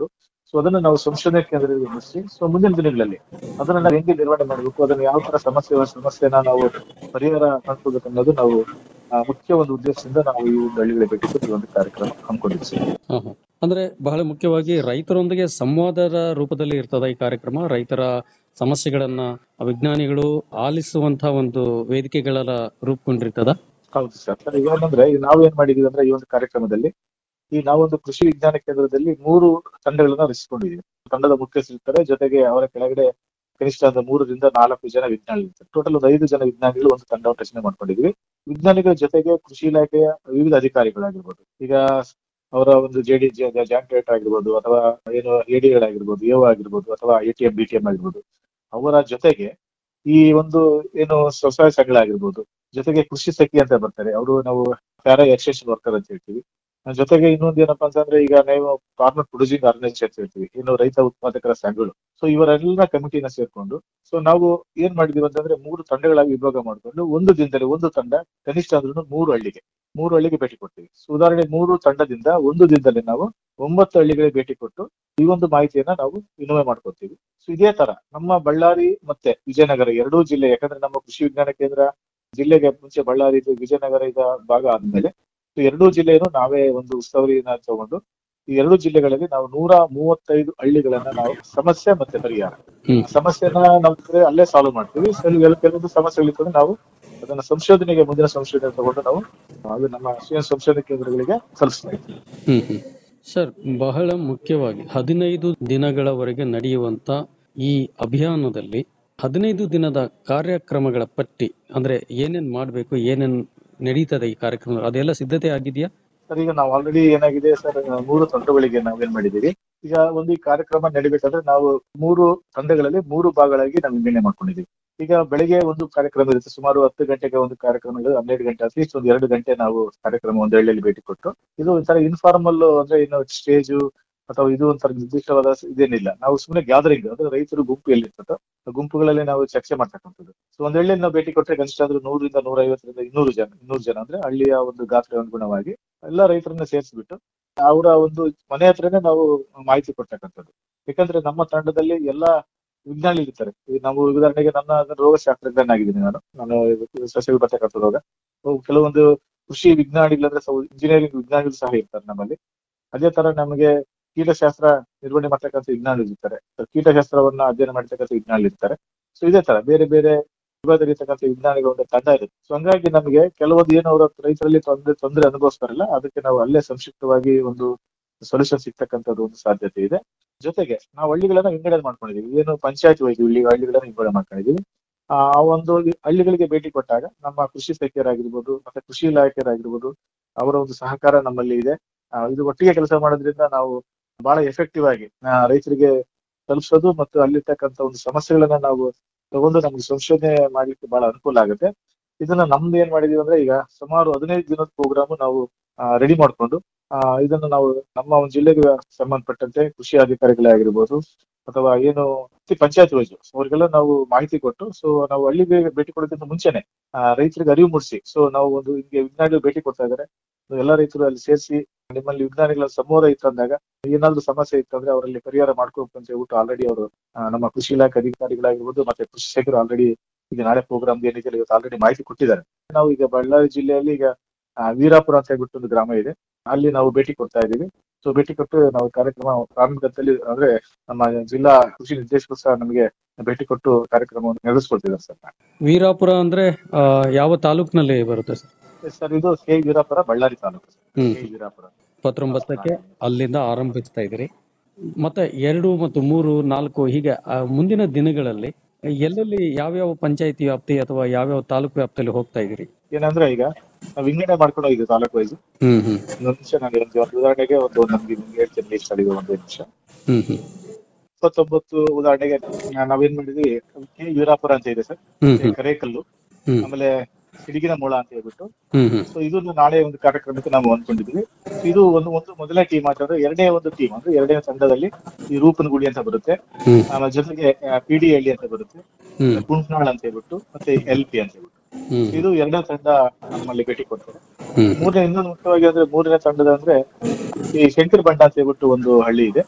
ಸೊ ಅದನ್ನ ನಾವು ಸಂಶೋಧನಾ ಕೇಂದ್ರದಲ್ಲಿ ಮುಗಿಸಿ ಸೊ ಮುಂದಿನ ದಿನಗಳಲ್ಲಿ ಅದನ್ನ ನಾವು ಹೆಂಗೆ ನಿರ್ವಹಣೆ ಮಾಡಬೇಕು ಅದನ್ನ ಯಾವ ತರ ಸಮಸ್ಯೆ ಸಮಸ್ಯೆನ ನಾವು ಪರಿಹಾರ ಕಂಡುಕೊಳ್ಬೇಕು ಅನ್ನೋದು ನಾವು ಆ, ಮುಖ್ಯ ಒಂದು ಉದ್ದೇಶದಿಂದ ನಾವು ಈ ಒಂದು ಹಳ್ಳಿಗಳಿಗೆ ಭೇಟಿ ಕೊಟ್ಟು ಈ ಒಂದು ಕಾರ್ಯಕ್ರಮ ಹಮ್ಮಿಕೊಂಡಿದ್ದೀವಿ ಸರ್. ಹಾ, ಹಾ. ಅಂದ್ರೆ ಬಹಳ ಮುಖ್ಯವಾಗಿ ರೈತರೊಂದಿಗೆ ಸಂವಾದದ ರೂಪದಲ್ಲಿ ಇರ್ತದ ಈ ಕಾರ್ಯಕ್ರಮ ರೈತರ ಸಮಸ್ಯೆಗಳನ್ನ ವಿಜ್ಞಾನಿಗಳು ಆಲಿಸುವಂತಹ ಒಂದು ವೇದಿಕೆಗಳ ರೂಪುಗೊಂಡಿರ್ತದ ಹೌದು ಸರ್ ಸರ್ ಈಗ ಏನಂದ್ರೆ ಈಗ ನಾವು ಏನ್ ಮಾಡಿದೀವಿ ಅಂದ್ರೆ ಈ ಒಂದು ಕಾರ್ಯಕ್ರಮದಲ್ಲಿ ಈ ನಾವೊಂದು ಕೃಷಿ ವಿಜ್ಞಾನ ಕೇಂದ್ರದಲ್ಲಿ ಮೂರು ತಂಡಗಳನ್ನ ರಚಿಸಿಕೊಂಡಿದ್ದೀವಿ ತಂಡದ ಮುಖ್ಯಸ್ಥರು ಇರ್ತಾರೆ ಜೊತೆಗೆ ಅವರ ಕೆಳಗಡೆ ಕನಿಷ್ಠ ಒಂದು ಮೂರರಿಂದ ನಾಲ್ಕು ಜನ ವಿಜ್ಞಾನಿಗಳು ಇರ್ತಾರೆ ಟೋಟಲ್ ಒಂದು ಐದು ಜನ ವಿಜ್ಞಾನಿಗಳು ಒಂದು ತಂಡವನ್ನು ರಚನೆ ಮಾಡ್ಕೊಂಡಿದ್ವಿ ವಿಜ್ಞಾನಿಗಳ ಜೊತೆಗೆ ಕೃಷಿ ಇಲಾಖೆಯ ವಿವಿಧ ಅಧಿಕಾರಿಗಳಾಗಿರ್ಬೋದು ಈಗ ಅವರ ಒಂದು ಜೆಡಿ ಜಾಯಿಂಟ್ ಡೈರೆಕ್ಟರ್ ಆಗಿರ್ಬೋದು ಅಥವಾ ಏನು ಎಡಿಗಳಾಗಿರ್ಬೋದು ಎಒ ಆಗಿರ್ಬೋದು ಅಥವಾ A T M B T M ಆಗಿರ್ಬೋದು ಅವರ ಜೊತೆಗೆ ಈ ಒಂದು ಏನು ಸ್ವಸಹಾಯ ಸಂಘಗಳಾಗಿರ್ಬೋದು ಜೊತೆಗೆ ಕೃಷಿ ಸಖಿ ಅಂತ ಬರ್ತಾರೆ ಅವರು ನಾವು ಪ್ಯಾರಾ ಎಕ್ಸ್ಟೆನ್ಷನ್ ವರ್ಕರ್ ಅಂತ ಹೇಳ್ತೀವಿ ಅದ್ರ ಜೊತೆಗೆ ಇನ್ನೊಂದು ಏನಪ್ಪಾ ಅಂತಂದ್ರೆ ಈಗ ನೀವು ಫಾರ್ಮರ್ ಪ್ರೊಡ್ಯೂಸಿಂಗ್ ಆರ್ಗನೈಸೇಷನ್ ಅಂತ ಹೇಳ್ತೀವಿ ಇನ್ನು ರೈತ ಉತ್ಪಾದಕರ ಸಂಘಗಳು ಸೊ ಇವರೆಲ್ಲ ಕಮಿಟಿನ ಸೇರ್ಕೊಂಡು ಸೊ ನಾವು ಏನ್ ಮಾಡಿದೀವಿ ಅಂತಂದ್ರೆ ಮೂರು ತಂಡಗಳಾಗಿ ವಿಭಾಗ ಮಾಡ್ಕೊಂಡು ಒಂದು ದಿನದಲ್ಲಿ ಒಂದು ತಂಡ ಕನಿಷ್ಠ ಅಂದ್ರೂ ಮೂರು ಹಳ್ಳಿಗೆ ಮೂರು ಹಳ್ಳಿಗೆ ಭೇಟಿ ಕೊಡ್ತೀವಿ ಸೊ ಉದಾಹರಣೆ ಮೂರು ತಂಡದಿಂದ ಒಂದು ದಿನದಲ್ಲಿ ನಾವು ಒಂಬತ್ತು ಹಳ್ಳಿಗಳಿಗೆ ಭೇಟಿ ಕೊಟ್ಟು ಈ ಒಂದು ಮಾಹಿತಿಯನ್ನ ನಾವು ವಿನಿಮಯ ಮಾಡ್ಕೊತೀವಿ ಸೊ ಇದೇ ತರ ನಮ್ಮ ಬಳ್ಳಾರಿ ಮತ್ತೆ ವಿಜಯನಗರ ಎರಡೂ ಜಿಲ್ಲೆ ಯಾಕಂದ್ರೆ ನಮ್ಮ ಕೃಷಿ ವಿಜ್ಞಾನ ಕೇಂದ್ರ ಜಿಲ್ಲೆಗೆ ಮುಂಚೆ ಬಳ್ಳಾರಿ ಇದು ವಿಜಯನಗರ ಇದ ಭಾಗ ಆದ್ಮೇಲೆ ಸೊ ಎರಡೂ ಜಿಲ್ಲೆಯನ್ನು ನಾವೇ ಒಂದು ಉಸ್ತುವಾರಿಯನ್ನ ತಗೊಂಡು ಈ ಎರಡು ಜಿಲ್ಲೆಗಳಲ್ಲಿ ನಾವು ನೂರ ಮೂವತ್ತೈದು ಹಳ್ಳಿಗಳನ್ನ ನಾವು ಸಮಸ್ಯೆ ಮತ್ತೆ ಪರಿಹಾರ ಹ್ಮ್. ಸಮಸ್ಯೆನ ನಾವು ಕಡೆ ಅಲ್ಲೇ ಸಾಲ್ವ್ ಮಾಡ್ತೀವಿ ಸೊ ಕೆಲವು- ಕೆಲವೊಂದು ಸಮಸ್ಯೆಗಳಿರ್ತದೆ ನಾವು ಅದನ್ನ ಸಂಶೋಧನೆಗೆ ಮುಂದಿನ ಸಂಶೋಧನೆ ತಗೊಂಡು ನಾವು ಅದು ನಮ್ಮ ರಾಷ್ಟ್ರೀಯ ಸಂಶೋಧನಾ ಕೇಂದ್ರಗಳಿಗೆ ತಲುಪಿಸ್ತಾ ಇದ್ದೀವಿ ಹ್ಮ್ ಹ್ಮ್ ಸರ್ ಬಹಳ ಮುಖ್ಯವಾಗಿ ಹದಿನೈದು ದಿನಗಳವರೆಗೆ ನಡೆಯುವಂತ ಈ ಅಭಿಯಾನದಲ್ಲಿ ಹದಿನೈದು ದಿನದ ಕಾರ್ಯಕ್ರಮಗಳ ಪಟ್ಟಿ ಅಂದ್ರೆ ಏನೇನ್ ಮಾಡ್ಬೇಕು ಏನೇನ್ ನಡೀತದೆ ಈ ಕಾರ್ಯಕ್ರಮ ಅದೆಲ್ಲ ಸಿದ್ಧತೆ ಆಗಿದೆಯಾ ಸರ್ ಈಗ ನಾವು ಆಲ್ರೆಡಿ ಏನಾಗಿದೆ ಸರ್ ಮೂರು ತಂಡಗಳಿಗೆ ನಾವೇನ್ ಮಾಡಿದೀವಿ ಈಗ ಒಂದು ಈ ಕಾರ್ಯಕ್ರಮ ನಡಿಬೇಕಂದ್ರೆ ನಾವು ಮೂರು ತಂಡಗಳಲ್ಲಿ ಮೂರು ಭಾಗಗಳಾಗಿ ನಾವು ವಿಂಗಡಣೆ ಮಾಡ್ಕೊಂಡಿದೀವಿ ಈಗ ಬೆಳಿಗ್ಗೆ ಒಂದು ಕಾರ್ಯಕ್ರಮ ಇರುತ್ತೆ ಸುಮಾರು ಹತ್ತು ಗಂಟೆಗೆ ಒಂದು ಕಾರ್ಯಕ್ರಮ ಇರುತ್ತೆ ಹನ್ನೆರಡು ಗಂಟೆ ಅಟ್ಲೀಸ್ಟ್ ಒಂದು ಎರಡು ಗಂಟೆ ನಾವು ಕಾರ್ಯಕ್ರಮ ಒಂದು ಹಳ್ಳಿಯಲ್ಲಿ ಭೇಟಿ ಕೊಟ್ಟು ಇದು ಒಂಥರ ಇನ್ಫಾರ್ಮಲ್ ಅಂದ್ರೆ ಇನ್ನು ಸ್ಟೇಜು ಅಥವಾ ಇದು ಒಂಥರ ನಿರ್ದಿಷ್ಟವಾದ ಸ- ಇದೇನಿಲ್ಲ ನಾವು ಸುಮ್ಮನೆ ಗ್ಯಾದರಿಂಗ್ ಅಂದ್ರೆ ರೈತರು ಗುಂಪು ಎಲ್ಲಿರ್ತದೋ ಆ ಗುಂಪುಗಳಲ್ಲಿ ನಾವು ಚರ್ಚೆ ಮಾಡ್ತಕ್ಕಂಥದ್ದು ಸೊ ಒಂದ್ ಹಳ್ಳಿಯಲ್ಲಿ ನಾವು ಭೇಟಿ ಕೊಟ್ಟರೆ ಕನಿಷ್ಠ ಅಂದ್ರೆ ನೂರಿಂದ ನೂರ ಐವತ್ತರಿಂದ ಇನ್ನೂರು ಜನ ಇನ್ನೂರು ಜನ ಅಂದ್ರೆ ಹಳ್ಳಿಯ ಒಂದು ಗಾತ್ರ ಅನುಗುಣವಾಗಿ ಎಲ್ಲ ರೈತರನ್ನ ಸೇರಿಸ್ಬಿಟ್ಟು ಅವರ ಒಂದು ಮನೆ ಹತ್ರನೇ ನಾವು ಮಾಹಿತಿ ಕೊಡ್ತಕ್ಕಂಥದ್ದು ಯಾಕಂದ್ರೆ ನಮ್ಮ ತಂಡದಲ್ಲಿ ಎಲ್ಲಾ ವಿಜ್ಞಾನಿ ಇರ್ತಾರೆ ಈಗ ನಾವು ಉದಾಹರಣೆಗೆ ನನ್ನ ರೋಗ ಶಾಸ್ತ್ರಜ್ಞನಾಗಿದ್ದೀನಿ ನಾನು ನಾನು ಸಸ್ಯ ಬರ್ತಕ್ಕಂಥ ರೋಗ ಅವು ಕೆಲವೊಂದು ಕೃಷಿ ವಿಜ್ಞಾನಿಗಳಂದ್ರೆ ಇಂಜಿನಿಯರಿಂಗ್ ವಿಜ್ಞಾನಿಗಳು ಸಹ ಇರ್ತಾರೆ ನಮ್ಮಲ್ಲಿ ಅದೇ ತರ ನಮಗೆ ಕೀಟಶಾಸ್ತ್ರ ನಿರ್ವಹಣೆ ಮಾಡ್ತಕ್ಕಂಥ ವಿಜ್ಞಾನಿಗಳು ಇರ್ತಾರೆ So, ಕೀಟಶಾಸ್ತ್ರವನ್ನ ಅಧ್ಯಯನ ಮಾಡ್ತಕ್ಕಂಥ ವಿಜ್ಞಾನಿಗಳು ಇರ್ತಾರೆ ಸೊ ಇದೇ ತರ ಬೇರೆ ಬೇರೆ ವಿಭಾಗದಲ್ಲಿರ್ತಕ್ಕಂಥ ವಿಜ್ಞಾನಿಗಳ ಒಂದು ತಂಡ ಇರುತ್ತೆ ಸೊ ಹಂಗಾಗಿ ನಮಗೆ ಕೆಲವೊಂದು ಏನು ಅವರ ರೈತರಲ್ಲಿ ತೊಂದರೆ ತೊಂದರೆ ಅನುಭವಿಸ್ತಾರಲ್ಲ ಅದಕ್ಕೆ ನಾವು ಅಲ್ಲೇ ಸಂಕ್ಷಿಪ್ತವಾಗಿ ಒಂದು ಸೊಲ್ಯೂಷನ್ ಸಿಗ್ತಕ್ಕಂಥದ್ದು ಒಂದು ಸಾಧ್ಯತೆ ಇದೆ ಜೊತೆಗೆ ನಾವು ಹಳ್ಳಿಗಳನ್ನ ವಿಂಗಡಣೆ ಮಾಡ್ಕೊಂಡಿದೀವಿ ಏನು ಪಂಚಾಯತ್ ವೈದ್ಯ ಇಲ್ಲಿ ಹಳ್ಳಿಗಳನ್ನ ವಿಂಗಡಣೆ ಮಾಡ್ಕೊಂಡಿದೀವಿ ಆ ಆ ಒಂದು ಹಳ್ಳಿಗಳಿಗೆ ಭೇಟಿ ಕೊಟ್ಟಾಗ ನಮ್ಮ ಕೃಷಿ ಸಚಿವರಾಗಿರ್ಬೋದು ಮತ್ತೆ ಕೃಷಿ ಇಲಾಖೆಯರಾಗಿರ್ಬೋದು ಅವರ ಒಂದು ಸಹಕಾರ ನಮ್ಮಲ್ಲಿ ಇದೆ ಆ, ಇದು ಒಟ್ಟಿಗೆ ಕೆಲಸ ಮಾಡೋದ್ರಿಂದ ನಾವು ಬಹಳ ಎಫೆಕ್ಟಿವ್ ಆಗಿ ಆ, ರೈತರಿಗೆ ತಲುಪಿಸೋದು ಮತ್ತು ಅಲ್ಲಿರ್ತಕ್ಕಂಥ ಒಂದು ಸಮಸ್ಯೆಗಳನ್ನ ನಾವು ತಗೊಂಡು ನಮ್ಗೆ ಸಂಶೋಧನೆ ಮಾಡ್ಲಿಕ್ಕೆ ಬಹಳ ಅನುಕೂಲ ಆಗುತ್ತೆ ಇದನ್ನ ನಮ್ದು ಏನ್ ಮಾಡಿದೀವಿ ಅಂದ್ರೆ ಈಗ ಸುಮಾರು ಹದಿನೈದು ದಿನದ ಪ್ರೋಗ್ರಾಮ್ ನಾವು ರೆಡಿ ಮಾಡ್ಕೊಂಡು ಆ, ಇದನ್ನು ನಾವು ನಮ್ಮ ಒಂದು ಜಿಲ್ಲೆಗೆ ಸಂಬಂಧಪಟ್ಟಂತೆ ಕೃಷಿ ಅಧಿಕಾರಿಗಳೇ ಆಗಿರ್ಬೋದು ಅಥವಾ ಏನು ಪಂಚಾಯತ್ ವೈಸ್ ಅವ್ರಿಗೆಲ್ಲ ನಾವು ಮಾಹಿತಿ ಕೊಟ್ಟು ಸೊ ನಾವು ಹಳ್ಳಿಗೆ ಭೇಟಿ ಕೊಡೋದಕ್ಕಿಂತ ಮುಂಚೆನೆ ಆ, ರೈತರಿಗೆ ಅರಿವು ಮೂಡಿಸಿ ಸೊ ನಾವು ಒಂದು ಹಿಂಗೆ ವಿಜ್ಞಾನಿಗಳು ಭೇಟಿ ಕೊಡ್ತಾ ಇದಾರೆ So ಎಲ್ಲಾ ರೈತರು ಅಲ್ಲಿ ಸೇರಿಸಿ ನಿಮ್ಮಲ್ಲಿ ವಿಜ್ಞಾನಿಗಳ ಸಮೂಹ ಇತ್ತಂದಾಗ ಏನಾದ್ರು ಸಮಸ್ಯೆ ಇತ್ತಂದ್ರೆ ಅವರಲ್ಲಿ ಪರಿಹಾರ ಮಾಡ್ಕೋಬೇಕು ಅಂತ ಹೇಳ್ಬಿಟ್ಟು ಆಲ್ರೆಡಿ ಅವರು ನಮ್ಮ ಕೃಷಿ ಇಲಾಖೆ ಅಧಿಕಾರಿಗಳಾಗಿರ್ಬೋದು ಮತ್ತೆ ಕೃಷಿ ಸಚಿವರು ಆಲ್ರೆಡಿ ಈಗ ನಾಳೆ ಪ್ರೋಗ್ರಾಮ್ ಏನಿದೆ ಇವತ್ತು ಆಲ್ರೆಡಿ ಮಾಹಿತಿ ಕೊಟ್ಟಿದ್ದಾರೆ ನಾವು ಈಗ ಬಳ್ಳಾರಿ ಜಿಲ್ಲೆಯಲ್ಲಿ ಈಗ ಆ, ವೀರಾಪುರ ಅಂತ ಹೇಳ್ಬಿಟ್ಟು ಒಂದು ಗ್ರಾಮ ಇದೆ ಅಲ್ಲಿ ನಾವು ಭೇಟಿ ಕೊಡ್ತಾ ಇದ್ದೀವಿ ಸೊ ಭೇಟಿ ಕೊಟ್ಟು ನಾವು ಕಾರ್ಯಕ್ರಮ ಪ್ರಾರಂಭಿಕ ಹಂತದಲ್ಲಿ ಅಂದ್ರೆ ನಮ್ಮ ಜಿಲ್ಲಾ ಕೃಷಿ ನಿರ್ದೇಶಕರು ಸಹ ನಮಗೆ ಭೇಟಿ ಕೊಟ್ಟು ಕಾರ್ಯಕ್ರಮವನ್ನು ನಡೆಸ್ಕೊಡ್ತಿದ್ದಾರೆ ಸರ್ ವೀರಾಪುರ ಅಂದ್ರೆ ಆ, ಯಾವ ತಾಲೂಕಿನಲ್ಲಿ ಬರುತ್ತೆ ಸರ್ ಸರ್ ಇದು ಕೆ ವೀರಾಪುರ ಬಳ್ಳಾರಿ ತಾಲೂಕು ಹ್ಮ್ ಕೆ ವೀರಾಪುರ ಇಪ್ಪತ್ತೊಂಬತ್ತಕ್ಕೆ ಅಲ್ಲಿಂದ ಆರಂಭಿಸ್ತಾ ಇದ್ದೀರಿ ಮತ್ತೆ ಎರಡು ಮತ್ತು ಮೂರು ನಾಲ್ಕು ಹೀಗೆ ಆ, ಮುಂದಿನ ದಿನಗಳಲ್ಲಿ ಎಲ್ಲೆಲ್ಲಿ ಯಾವ್ಯಾವ ಪಂಚಾಯತಿ ವ್ಯಾಪ್ತಿ ಅಥವಾ ಯಾವ್ಯಾವ ತಾಲೂಕು ವ್ಯಾಪ್ತಿಯಲ್ಲಿ ಹೋಗ್ತಾ ಇದ್ದೀರಿ ಏನಂದ್ರೆ ಈಗ ನಾವು ವಿಂಗಡಣೆ ಮಾಡ್ಕೊಂಡು ಹೋಗಿದ್ವಿ ತಾಲೂಕು ವೈಸ್ ಹ್ಮ್ ಹ್ಮ್ ಒಂದು ನಿಮಿಷ ನಾನು ಒಂದು ಒಂದು ಉದಾಹರಣೆಗೆ ಒಂದು ನಮ್ಗೆ ನಿಮ್ಗೆ ಹೇಳ್ತೀನಿ ಲಿಸ್ಟ್ ಅಲ್ಲಿ ಒಂದು ನಿಮಿಷ ಹ್ಮ್ ಹ್ಮ್ ಇಪ್ಪತ್ತೊಂಬತ್ತು ಉದಾಹರಣೆಗೆ ನಾ- ನಾವೇನ್ ಮಾಡಿದ್ವಿ ಕೆ ವೀರಾಪುರ ಅಂತ ಇದೆ ಸರ್ ಹ್ಮ್ ಹ್ಮ್ ಕರೇಕಲ್ಲು ಹ್ಮ್ ಆಮೇಲೆ ಸಿಡಿಗಿನ ಮೂಳ ಅಂತ ಹೇಳ್ಬಿಟ್ಟು ಹ್ಮ್ ಹ್ಮ್ ಸೊ ಇದು ನಾಳೆ ಒಂದು ಕಾರ್ಯಕ್ರಮಕ್ಕೆ ನಾವು ಅಂದ್ಕೊಂಡಿದ್ವಿ ಇದು ಒಂದು ಒಂದು ಮೊದಲನೇ ಟೀಮ್ ಅಂತಂದ್ರೆ ಎರಡನೇ ಒಂದು ಟೀಮ್ ಅಂದ್ರೆ ಎರಡನೇ ತಂಡದಲ್ಲಿ ಈ ರೂಪನಗುಡಿ ಅಂತ ಬರುತ್ತೆ ಹ್ಮ್ ಆಮೇಲೆ ಜೊತೆಗೆ ಪಿ ಡಿ ಹಳ್ಳಿ ಅಂತ ಬರುತ್ತೆ ಹ್ಮ್ ಕುಂಟ್ನಾಳ್ ಅಂತ ಹೇಳ್ಬಿಟ್ಟು ಮತ್ತೆ ಎಲ್ ಪಿ ಅಂತ ಹೇಳ್ಬಿಟ್ಟು ಹ್ಮ್ ಇದು ಎರಡನೇ ತಂಡ ನಮ್ಮಲ್ಲಿ ಭೇಟಿ ಕೊಡ್ತಾರೆ ಹ್ಮ್ ಮೂರನೇ ಇನ್ನೊಂದು ಮುಖ್ಯವಾಗಿ ಅಂದ್ರೆ ಮೂರನೇ ತಂಡದ ಅಂದ್ರೆ ಈ ಶಂಕರ್ ಬಂಡ ಅಂತ ಹೇಳ್ಬಿಟ್ಟು ಒಂದು ಹಳ್ಳಿ ಇದೆ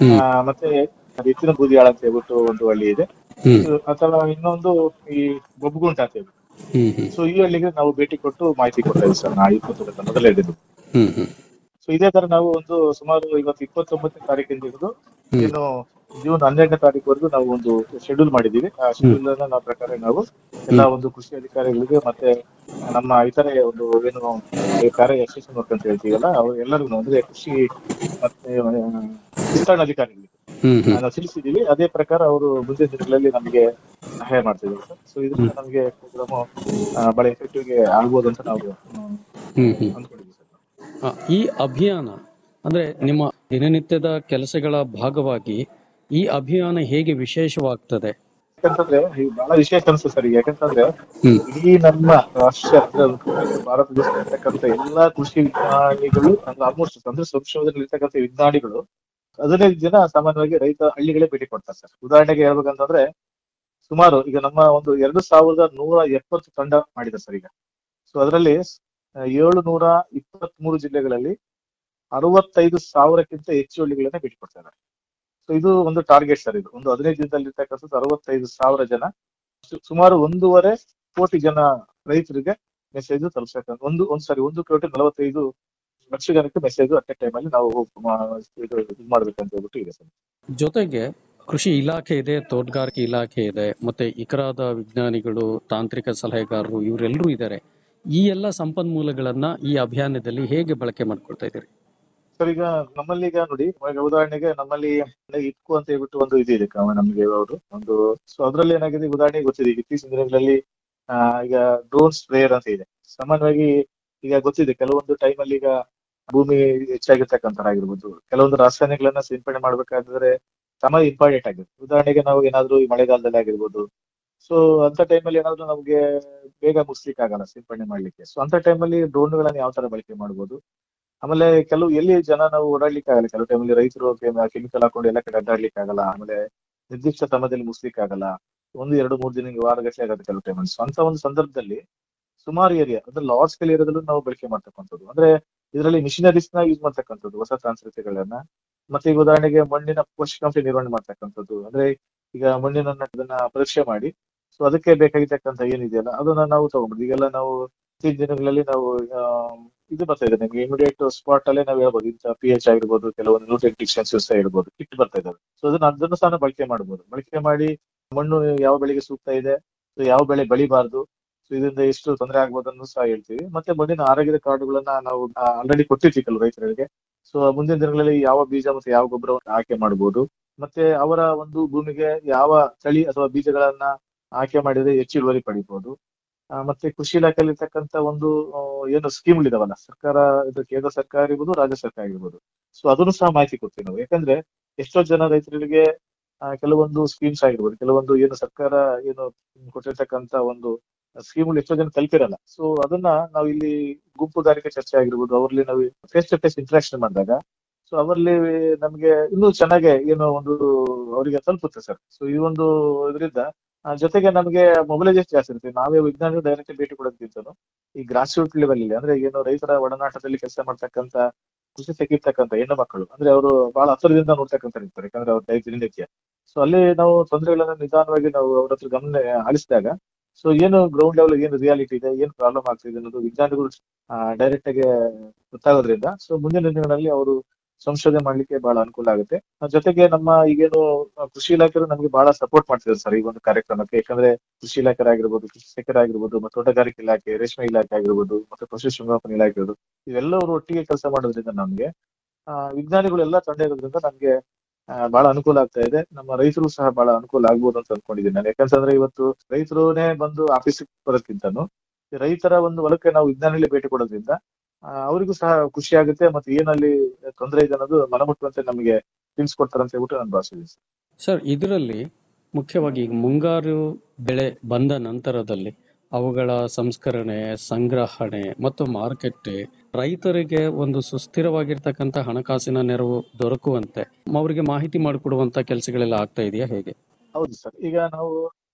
ಹ್ಮ್. ಆ, ಮತ್ತೆ ಎತ್ತಿನ ಬೂದಿಯಾಳ ಅಂತ ಹೇಳ್ಬಿಟ್ಟು ಒಂದು ಹಳ್ಳಿ ಇದೆ ಹ್ಮ್. So, ಅಥವಾ ಇನ್ನೊಂದು ಈ ಬೊಬ್ಬಗುಂಟ ಅಂತ ಹೇಳ್ಬಿಟ್ಟು ಹ್ಮ್ ಹ್ಮ್ ಸೊ ಈ ಹಳ್ಳಿಗೆ ನಾವು ಭೇಟಿ ಕೊಟ್ಟು ಮಾಹಿತಿ ಕೊಡ್ತಾ ಇದ್ದೀವಿ ಸರ್ ನಾ ಇಪ್ಪತ್ತೊಂಬತ್ತು ಮೊದಲೇ ಹಿಡಿದು ಹ್ಮ್ ಹ್ಮ್ ಸೊ ಇದೇ ತರ ನಾವು ಒಂದು ಸುಮಾರು ಇವತ್ತು ಇಪ್ಪತ್ತೊಂಬತ್ತನೇ ತಾರೀಕಿಂದ ಹಿಡಿದು ಹ್ಮ್. ಏನು ಜೂನ್ ಹನ್ನೆರಡನೇ ತಾರೀಕುವರೆಗೂ ನಾವು ಒಂದು ಶೆಡ್ಯೂಲ್ ಮಾಡಿದೀವಿ ಆ ಶೆಡ್ಯೂಲ್ ಅನ್ನ ನಾವು ಪ್ರಕಾರ ನಾವು ಎಲ್ಲಾ ಒಂದು ಕೃಷಿ ಅಧಿಕಾರಿಗಳಿಗೆ ಮತ್ತೆ ನಮ್ಮ ಇತರೆ ಒಂದು ಏನು ಈ ಕಾರ್ಯ ಎಕ್ಸ್ಟೆನ್ಷನ್ ವರ್ಕ್ ಅಂತ ಹೇಳ್ತೀವಲ್ಲ ಅವ್ರು ಎಲ್ಲರಿಗೂ ಅಂದ್ರೆ ಕೃಷಿ ಮತ್ತೆ ಆ, ವಿಸ್ತರಣಾ ಅಧಿಕಾರಿಗಳಿಗೆ ಹ್ಮ್ ಹ್ಮ್ ನಾವು ತಿಳಿಸಿದೀವಿ ಅದೇ ಪ್ರಕಾರ ಅವರು ಮುಂದಿನ ದಿನಗಳಲ್ಲಿ ನಮಗೆ ಸಹಾಯ ಮಾಡ್ತಿದ್ದಾರೆ ಸರ್ ಸೊ ಇದರಿಂದ ನಮಗೆ ಪ್ರೋಗ್ರಾಮ್ ಬಹಳ ಎಫೆಕ್ಟಿವ್ ಗೆ ಆಗ್ಬೋದು ಅಂತ ನಾವು ಹ್ಮ್, ಹ್ಮ್ ಹ್ಮ್ ಅಂದ್ಕೊಂಡಿದ್ದೀವಿ ಸರ್ ಆ, ಈ ಅಭಿಯಾನ ಅಂದ್ರೆ ನಿಮ್ಮ ದಿನನಿತ್ಯದ ಕೆಲಸಗಳ ಭಾಗವಾಗಿ ಈ ಅಭಿಯಾನ ಹೇಗೆ ವಿಶೇಷವಾಗ್ತದೆ ಯಾಕಂತಂದ್ರೆ ಇದು ಬಹಳ ವಿಶೇಷ ಅನ್ಸುತ್ತೆ ಸರ್ ಈಗ. ಯಾಕಂತಂದ್ರೆ ಹ್ಮ್. ಇಡೀ ನಮ್ಮ ರಾಷ್ಟ್ರ ಅಂದ್ರೆ ಭಾರತ ದೇಶದಲ್ಲಿ ಇರ್ತಕ್ಕಂಥ ಎಲ್ಲಾ ಕೃಷಿ ವಿಜ್ಞಾನಿಗಳು ಅಂದ್ರೆ ಆಲ್ಮೋಸ್ಟ್ ಅಂದ್ರೆ ಸಂಶೋಧನೆಯಲ್ಲಿ ಇರ್ತಕ್ಕಂಥ ವಿಜ್ಞಾನಿಗಳು ಹದಿನೈದು ಜನ ಸಾಮಾನ್ಯವಾಗಿ ರೈತ ಹಳ್ಳಿಗಳೇ ಭೇಟಿ ಕೊಡ್ತಾರೆ ಸರ್ ಉದಾಹರಣೆಗೆ ಹೇಳ್ಬೇಕಂತಂದ್ರೆ ಸುಮಾರು ಈಗ ನಮ್ಮ ಒಂದು ಎರಡು ಸಾವಿರದ ನೂರ ಎಪ್ಪತ್ತು ತಂಡ ಮಾಡಿದೆ ಸರ್ ಈಗ ಸೊ ಅದರಲ್ಲಿ ಏಳು ನೂರ ಇಪ್ಪತ್ತ್ ಮೂರು ಜಿಲ್ಲೆಗಳಲ್ಲಿ ಅರವತ್ತೈದು ಸಾವಿರಕ್ಕಿಂತ ಹೆಚ್ಚು ಹಳ್ಳಿಗಳನ್ನ ಭೇಟಿ ಕೊಡ್ತಾ ಇದ್ದಾರೆ ಸೊ ಇದು ಒಂದು ಟಾರ್ಗೆಟ್ ಸರ್ ಇದು ಒಂದು ಹದಿನೈದು ದಿನದಲ್ಲಿ ಇರ್ತಕ್ಕಂಥದ್ದು ಅರವತ್ತೈದು ಸಾವಿರ ಜನ ಸು- ಸುಮಾರು ಒಂದೂವರೆ ಕೋಟಿ ಜನ ರೈತರಿಗೆ ಮೆಸೇಜ್ ತಲುಪಿಸಬೇಕಂತ ಒಂದು ಒಂದು ಸಾರಿ ಒಂದು ಕೋಟಿ ನಲವತ್ತೈದು ಲಕ್ಷ ಜನಕ್ಕೆ ಮೆಸೇಜ್ ಅಟ್ ಎ ಟೈಮ್ ಅಲ್ಲಿ ನಾವು ಮ- ಇದು ಇದು ಮಾಡ್ಬೇಕಂತ ಹೇಳ್ಬಿಟ್ಟು ಇದೆ ಸರ್ ಜೊತೆಗೆ ಕೃಷಿ ಇಲಾಖೆ ಇದೆ ತೋಟಗಾರಿಕೆ ಇಲಾಖೆ ಇದೆ ಮತ್ತೆ ಇತರಾದ ವಿಜ್ಞಾನಿಗಳು ತಾಂತ್ರಿಕ ಸಲಹೆಗಾರರು ಇವರೆಲ್ಲರೂ ಇದ್ದಾರೆ ಈ ಎಲ್ಲ ಸಂಪನ್ಮೂಲಗಳನ್ನ ಈ ಅಭಿಯಾನದಲ್ಲಿ ಹೇಗೆ ಬಳಕೆ ಮಾಡ್ಕೊಳ್ತಾ ಇದ್ದೀರಿ ಸರ್ ಈಗ ನಮ್ಮಲ್ಲಿ ಈಗ ನೋಡಿ ಇವಾಗ ಉದಾಹರಣೆಗೆ ನಮ್ಮಲ್ಲಿ ಇಟ್ಕೋ ಅಂತ ಹೇಳ್ಬಿಟ್ಟು ಒಂದು ಇದು ಇದೆ ಕ- ನಮ್ಗೆ ಅವರು ಒಂದು ಸೊ ಅದ್ರಲ್ಲಿ ಏನಾಗಿದೆ ಈಗ ಉದಾಹರಣೆಗೆ ಗೊತ್ತಿದೆ ಈಗ ಇತ್ತೀಚಿನ ದಿನಗಳಲ್ಲಿ ಆ, ಈಗ ಡ್ರೋನ್ ಸ್ಪ್ರೇಯರ್ ಅಂತ ಇದೆ ಸಾಮಾನ್ಯವಾಗಿ ಈಗ ಗೊತ್ತಿದೆ ಕೆಲವೊಂದು ಟೈಮ್ ಅಲ್ಲಿ ಈಗ ಭೂಮಿ ಹೆಚ್ಚಾಗಿರ್ತಕ್ಕಂಥದ್ದಾಗಿರ್ಬೋದು ಕೆಲವೊಂದು ರಾಸಾಯನಿಕಗಳನ್ನ ಸಿಂಪಡಣೆ ಮಾಡ್ಬೇಕಾದ್ರೆ ಸಮಯ ಇಂಪಾರ್ಟೆಂಟ್ ಆಗಿದೆ ಉದಾಹರಣೆಗೆ ನಾವು ಏನಾದ್ರೂ ಈ ಮಳೆಗಾಲದಲ್ಲಿ ಆಗಿರ್ಬೋದು ಸೊ ಅಂತ ಟೈಮಲ್ಲಿ ಏನಾದ್ರೂ ನಮ್ಗೆ ಬೇಗ ಮುಗಿಸ್ಲಿಕ್ಕೆ ಆಗಲ್ಲ ಸಿಂಪಡಣೆ ಮಾಡ್ಲಿಕ್ಕೆ ಸೊ ಅಂತ ಟೈಮಲ್ಲಿ ಡ್ರೋನ್ಗಳನ್ನ ಯಾವ ತರ ಬಳಕೆ ಮಾಡ್ಬೋದು ಆಮೇಲೆ ಕೆಲವು ಎಲ್ಲಿ ಜನ ನಾವು ಓಡಾಡ್ಲಿಕ್ಕೆ ಆಗಲ್ಲ ಕೆಲವು ಟೈಮಲ್ಲಿ ರೈತರು ಕೆಮಿಕಲ್ ಹಾಕೊಂಡು ಎಲ್ಲ ಕಡೆ ಅಡ್ಡಾಡ್ಲಿಕ್ಕೆ ಆಗಲ್ಲ ಆಮೇಲೆ ನಿರ್ದಿಷ್ಟ ಸಮಯದಲ್ಲಿ ಮುಗಿಸ್ಲಿಕ್ಕೆ ಆಗಲ್ಲ ಒಂದು ಎರಡು ಮೂರು ದಿನ ವಾರಗಟ್ಟಲೆ ಆಗುತ್ತೆ ಕೆಲವು ಟೈಮಲ್ಲಿ ಸೊ ಅಂತ ಒಂದು ಸಂದರ್ಭದಲ್ಲಿ ಸುಮಾರು ಏರಿಯಾ ಅಂದ್ರೆ ಲಾರ್ಜ್ ಸ್ಕೇಲ್ ಏರಿಯಾದಲ್ಲೂ ನಾವು ಬಳಕೆ ಮಾಡ್ತಕ್ಕಂಥದ್ದು ಅಂದ್ರೆ ಇದರಲ್ಲಿ ಮಿಷನರೀಸ್ ನ ಯೂಸ್ ಮಾಡ್ತಕ್ಕಂಥದ್ದು ಹೊಸ ತಾಂತ್ರಿಕತೆಗಳನ್ನ ಮತ್ತೆ ಈಗ ಉದಾಹರಣೆಗೆ ಮಣ್ಣಿನ ಪೋಷಕಾಂಶ ನಿರ್ವಹಣೆ ಮಾಡ್ತಕ್ಕಂಥದ್ದು ಅಂದ್ರೆ ಈಗ ಮಣ್ಣಿನ ಅದನ್ನ ಪರೀಕ್ಷೆ ಮಾಡಿ ಸೊ ಅದಕ್ಕೆ ಬೇಕಾಗಿರ್ತಕ್ಕಂಥ ಏನಿದೆಯಲ್ಲ ಅದನ್ನ ನಾವು ತಗೊಂಡ್ಬಿಡ್ತೀವಿ ಈಗೆಲ್ಲ ನಾವು ಇತ್ತೀಚಿನ ದಿನಗಳಲ್ಲಿ ನಾವು ಆ, ಇದು ಬರ್ತಾ ಇದೆ ನಿಮ್ಗೆ ಇಮಿಡಿಯೇಟ್ ಸ್ಪಾಟ್ ಅಲ್ಲೇ ನಾವು ಹೇಳ್ಬೋದು ಇಂಥ ಪಿ ಎಚ್ ಆಗಿರ್ಬೋದು ಕೆಲವೊಂದು ನ್ಯೂಟ್ರಿಯನ್ ಡಿಫಿಷಿಯನ್ಸೀಸ್ ಇರ್ಬೋದು ಕಿಟ್ ಬರ್ತಾ ಇದಾವೆ ಸೊ ಅದನ್ನ ಅದನ್ನು ಸಹ ನಾವು ಬಳಕೆ ಮಾಡ್ಬೋದು ಬಳಕೆ ಮಾಡಿ ಮಣ್ಣು ಯಾವ ಬೆಳೆಗೆ ಸೂಕ್ತ ಇದೆ ಸೊ ಯಾವ ಬೆಳೆ ಬೆಳಿಬಾರ್ದು ಸೊ ಇದರಿಂದ ಎಷ್ಟು ತೊಂದರೆ ಆಗ್ಬೋದು ಅನ್ನೋದು ಸಹ ಹೇಳ್ತೀವಿ ಮತ್ತೆ ಮಣ್ಣಿನ ಆರೋಗ್ಯದ ಕಾರ್ಡುಗಳನ್ನ ನಾವು ಆಲ್ರೆಡಿ ಕೊಟ್ಟಿರ್ತೀವಿ ಕೆಲವು ರೈತರಿಗೆ ಸೊ ಮುಂದಿನ ದಿನಗಳಲ್ಲಿ ಯಾವ ಬೀಜ ಮತ್ತೆ ಯಾವ ಗೊಬ್ಬರವನ್ನು ಆಯ್ಕೆ ಮಾಡಬಹುದು ಮತ್ತೆ ಅವರ ಒಂದು ಭೂಮಿಗೆ ಯಾವ ತಳಿ ಅಥವಾ ಬೀಜಗಳನ್ನ ಆಯ್ಕೆ ಮಾಡಿದ್ರೆ ಹೆಚ್ಚು ಇಳುವರಿ ಪಡಿಬಹುದು ಆ, ಮತ್ತೆ ಕೃಷಿ ಇಲಾಖೆಯಲ್ಲಿ ಇರ್ತಕ್ಕಂತ ಒಂದು ಆ, ಏನು ಸ್ಕೀಮ್ಗಳಿದಾವಲ್ಲ ಸರ್ಕಾರ ಇದು ಕೇಂದ್ರ ಸರ್ಕಾರ ಇರ್ಬೋದು ರಾಜ್ಯ ಸರ್ಕಾರ ಇರ್ಬೋದು ಸೊ ಅದನ್ನು ಸಹ ಮಾಹಿತಿ ಕೊಡ್ತೀವಿ ನಾವು ಯಾಕಂದ್ರೆ ಎಷ್ಟೋ ಜನ ರೈತರಿಗೆ ಆ, ಕೆಲವೊಂದು ಸ್ಕೀಮ್ಸ್ ಆಗಿರ್ಬೋದು ಕೆಲವೊಂದು ಏನು ಸರ್ಕಾರ ಏನು ಕೊಟ್ಟಿರ್ತಕ್ಕಂತ ಒಂದು ಸ್ಕೀಮ್ಗಳು ಎಷ್ಟೋ ಜನ ತಲುಪಿರಲ್ಲ ಸೊ ಅದನ್ನ ನಾವು ಇಲ್ಲಿ ಗುಂಪುಗಾರಿಕೆ ಚರ್ಚೆ ಆಗಿರ್ಬೋದು ಅವರಲ್ಲಿ ನಾವು ಫೇಸ್ ಟು ಫೇಸ್ ಇಂಟ್ರಾಕ್ಷನ್ ಮಾಡಿದಾಗ ಸೊ ಅವರಲ್ಲಿ ನಮ್ಗೆ ಇನ್ನೂ ಚೆನ್ನಾಗೆ ಏನೋ ಒಂದು ಅವರಿಗೆ ತಲುಪುತ್ತೆ ಸರ್ ಸೊ ಈ ಒಂದು ಇದರಿಂದ ಆ, ಜೊತೆಗೆ ನಮಗೆ ಮೊಬಿಲೈಸೇಷನ್ ಜಾಸ್ತಿ ಇರುತ್ತೆ ನಾವೇ ವಿಜ್ಞಾನಿಗಳು ಡೈರೆಕ್ಟ್ ಭೇಟಿ ಕೊಡೋದಕ್ಕಿಂತನೂ ಈ ಗ್ರಾಸ್ ರೂಟ್ ಲೆವೆಲ್ ಇಲ್ಲಿ ಅಂದ್ರೆ ಏನು ರೈತರ ಒಡನಾಟದಲ್ಲಿ ಕೆಲಸ ಮಾಡ್ತಕ್ಕಂತ ಕೃಷಿ ತೆಗಿರ್ತಕ್ಕಂತ ಹೆಣ್ಣು ಮಕ್ಕಳು ಅಂದ್ರೆ ಅವರು ಬಹಳ ಹತ್ತಿರದಿಂದ ನೋಡ್ತಕ್ಕಂತ ಇರ್ತಾರೆ ಯಾಕಂದ್ರೆ ಅವ್ರ ದೈಹಿಕ ದಿನನಿತ್ಯ ಸೊ ಅಲ್ಲಿ ನಾವು ತೊಂದರೆಗಳನ್ನ ನಿಧಾನವಾಗಿ ನಾವು ಅವ್ರ ಹತ್ರ ಗಮನ ಹರಿಸಿದಾಗ ಸೊ ಏನು ಗ್ರೌಂಡ್ ಲೆವೆಲ್ ಏನು ರಿಯಾಲಿಟಿ ಇದೆ ಏನು ಪ್ರಾಬ್ಲಮ್ ಆಗ್ತಿದೆ ಅನ್ನೋದು ವಿಜ್ಞಾನಿಗಳು ಡೈರೆಕ್ಟ್ ಆಗಿ ಗೊತ್ತಾಗೋದ್ರಿಂದ ಸೊ ಮುಂದಿನ ದಿನಗಳಲ್ಲಿ ಅವರು ಸಂಶೋಧನೆ ಮಾಡ್ಲಿಕ್ಕೆ ಬಹಳ ಅನುಕೂಲ ಆಗುತ್ತೆ ಅದ್ರ ಜೊತೆಗೆ ನಮ್ಮ ಈಗೇನು ಆ, ಕೃಷಿ ಇಲಾಖೆಯವರು ನಮಗೆ ಬಹಳ ಸಪೋರ್ಟ್ ಮಾಡ್ತಿದ್ದಾರೆ ಸರ್ ಈ ಒಂದು ಕಾರ್ಯಕ್ರಮಕ್ಕೆ ಯಾಕಂದ್ರೆ ಕೃಷಿ ಇಲಾಖೆ ಆಗಿರ್ಬೋದು ಕೃಷಿ ಸೆಕ್ಟರ್ ಆಗಿರ್ಬೋದು ಮತ್ತು ತೋಟಗಾರಿಕೆ ಇಲಾಖೆ ರೇಷ್ಮೆ ಇಲಾಖೆ ಆಗಿರ್ಬೋದು ಮತ್ತು ಪಶು ಸಂಗೋಪನೆ ಇಲಾಖೆ ಇರ್ಬೋದು ಇವೆಲ್ಲವರು ಒಟ್ಟಿಗೆ ಕೆಲಸ ಮಾಡೋದ್ರಿಂದ ನಮ್ಗೆ ಆ, ವಿಜ್ಞಾನಿಗಳು ಎಲ್ಲ ತಂಡ ಇರೋದ್ರಿಂದ ನಮ್ಗೆ ಆ, ಬಹಳ ಅನುಕೂಲ ಆಗ್ತಾ ಇದೆ ನಮ್ಮ ರೈತರು ಸಹ ಬಹಳ ಅನುಕೂಲ ಆಗ್ಬೋದು ಅಂತ ಅನ್ಕೊಂಡಿದ್ದೀನಿ ನಾನು ಯಾಕಂತಂದ್ರೆ ಇವತ್ತು ರೈತರುನೇ ಬಂದು ಆಫೀಸ್ ಬರೋದ್ಕಿಂತನೂ ಈ ರೈತರ ಒಂದು ಹೊಲಕ್ಕೆ ನಾವು ವಿಜ್ಞಾನಿಗಳೇ ಭೇಟಿ ಕೊಡೋದ್ರಿಂದ ಆ, ಅವರಿಗೂ ಸಹ ಖುಷಿ ಆಗುತ್ತೆ ಮತ್ತೆ ಏನಲ್ಲಿ ತೊಂದರೆ ಇದೆ ಅನ್ನೋದು ಮನಮುಟ್ಟುವಂತೆ ನಮಗೆ ತಿಳಿಸ್ಕೊಡ್ತಾರೆ ಅಂತ ಹೇಳ್ಬಿಟ್ಟು ನಾನು ಭಾವಿಸಿದ್ದೀನಿ ಸರ್. ಸರ್ ಇದರಲ್ಲಿ ಮುಖ್ಯವಾಗಿ ಈಗ ಮುಂಗಾರು ಬೆಳೆ ಬಂದ ನಂತರದಲ್ಲಿ ಅವುಗಳ ಸಂಸ್ಕರಣೆ ಸಂಗ್ರಹಣೆ ಮತ್ತು ಮಾರುಕಟ್ಟೆ ರೈತರಿಗೆ ಒಂದು ಸುಸ್ಥಿರವಾಗಿರ್ತಕ್ಕಂಥ ಹಣಕಾಸಿನ ನೆರವು ದೊರಕುವಂತೆ ಅವರಿಗೆ ಮಾಹಿತಿ ಮಾಡಿಕೊಡುವಂತ ಕೆಲಸಗಳೆಲ್ಲ ಆಗ್ತಾ ಇದೆಯಾ ಹೇಗೆ ಹೌದು ಸರ್ ಈಗ ನಾವು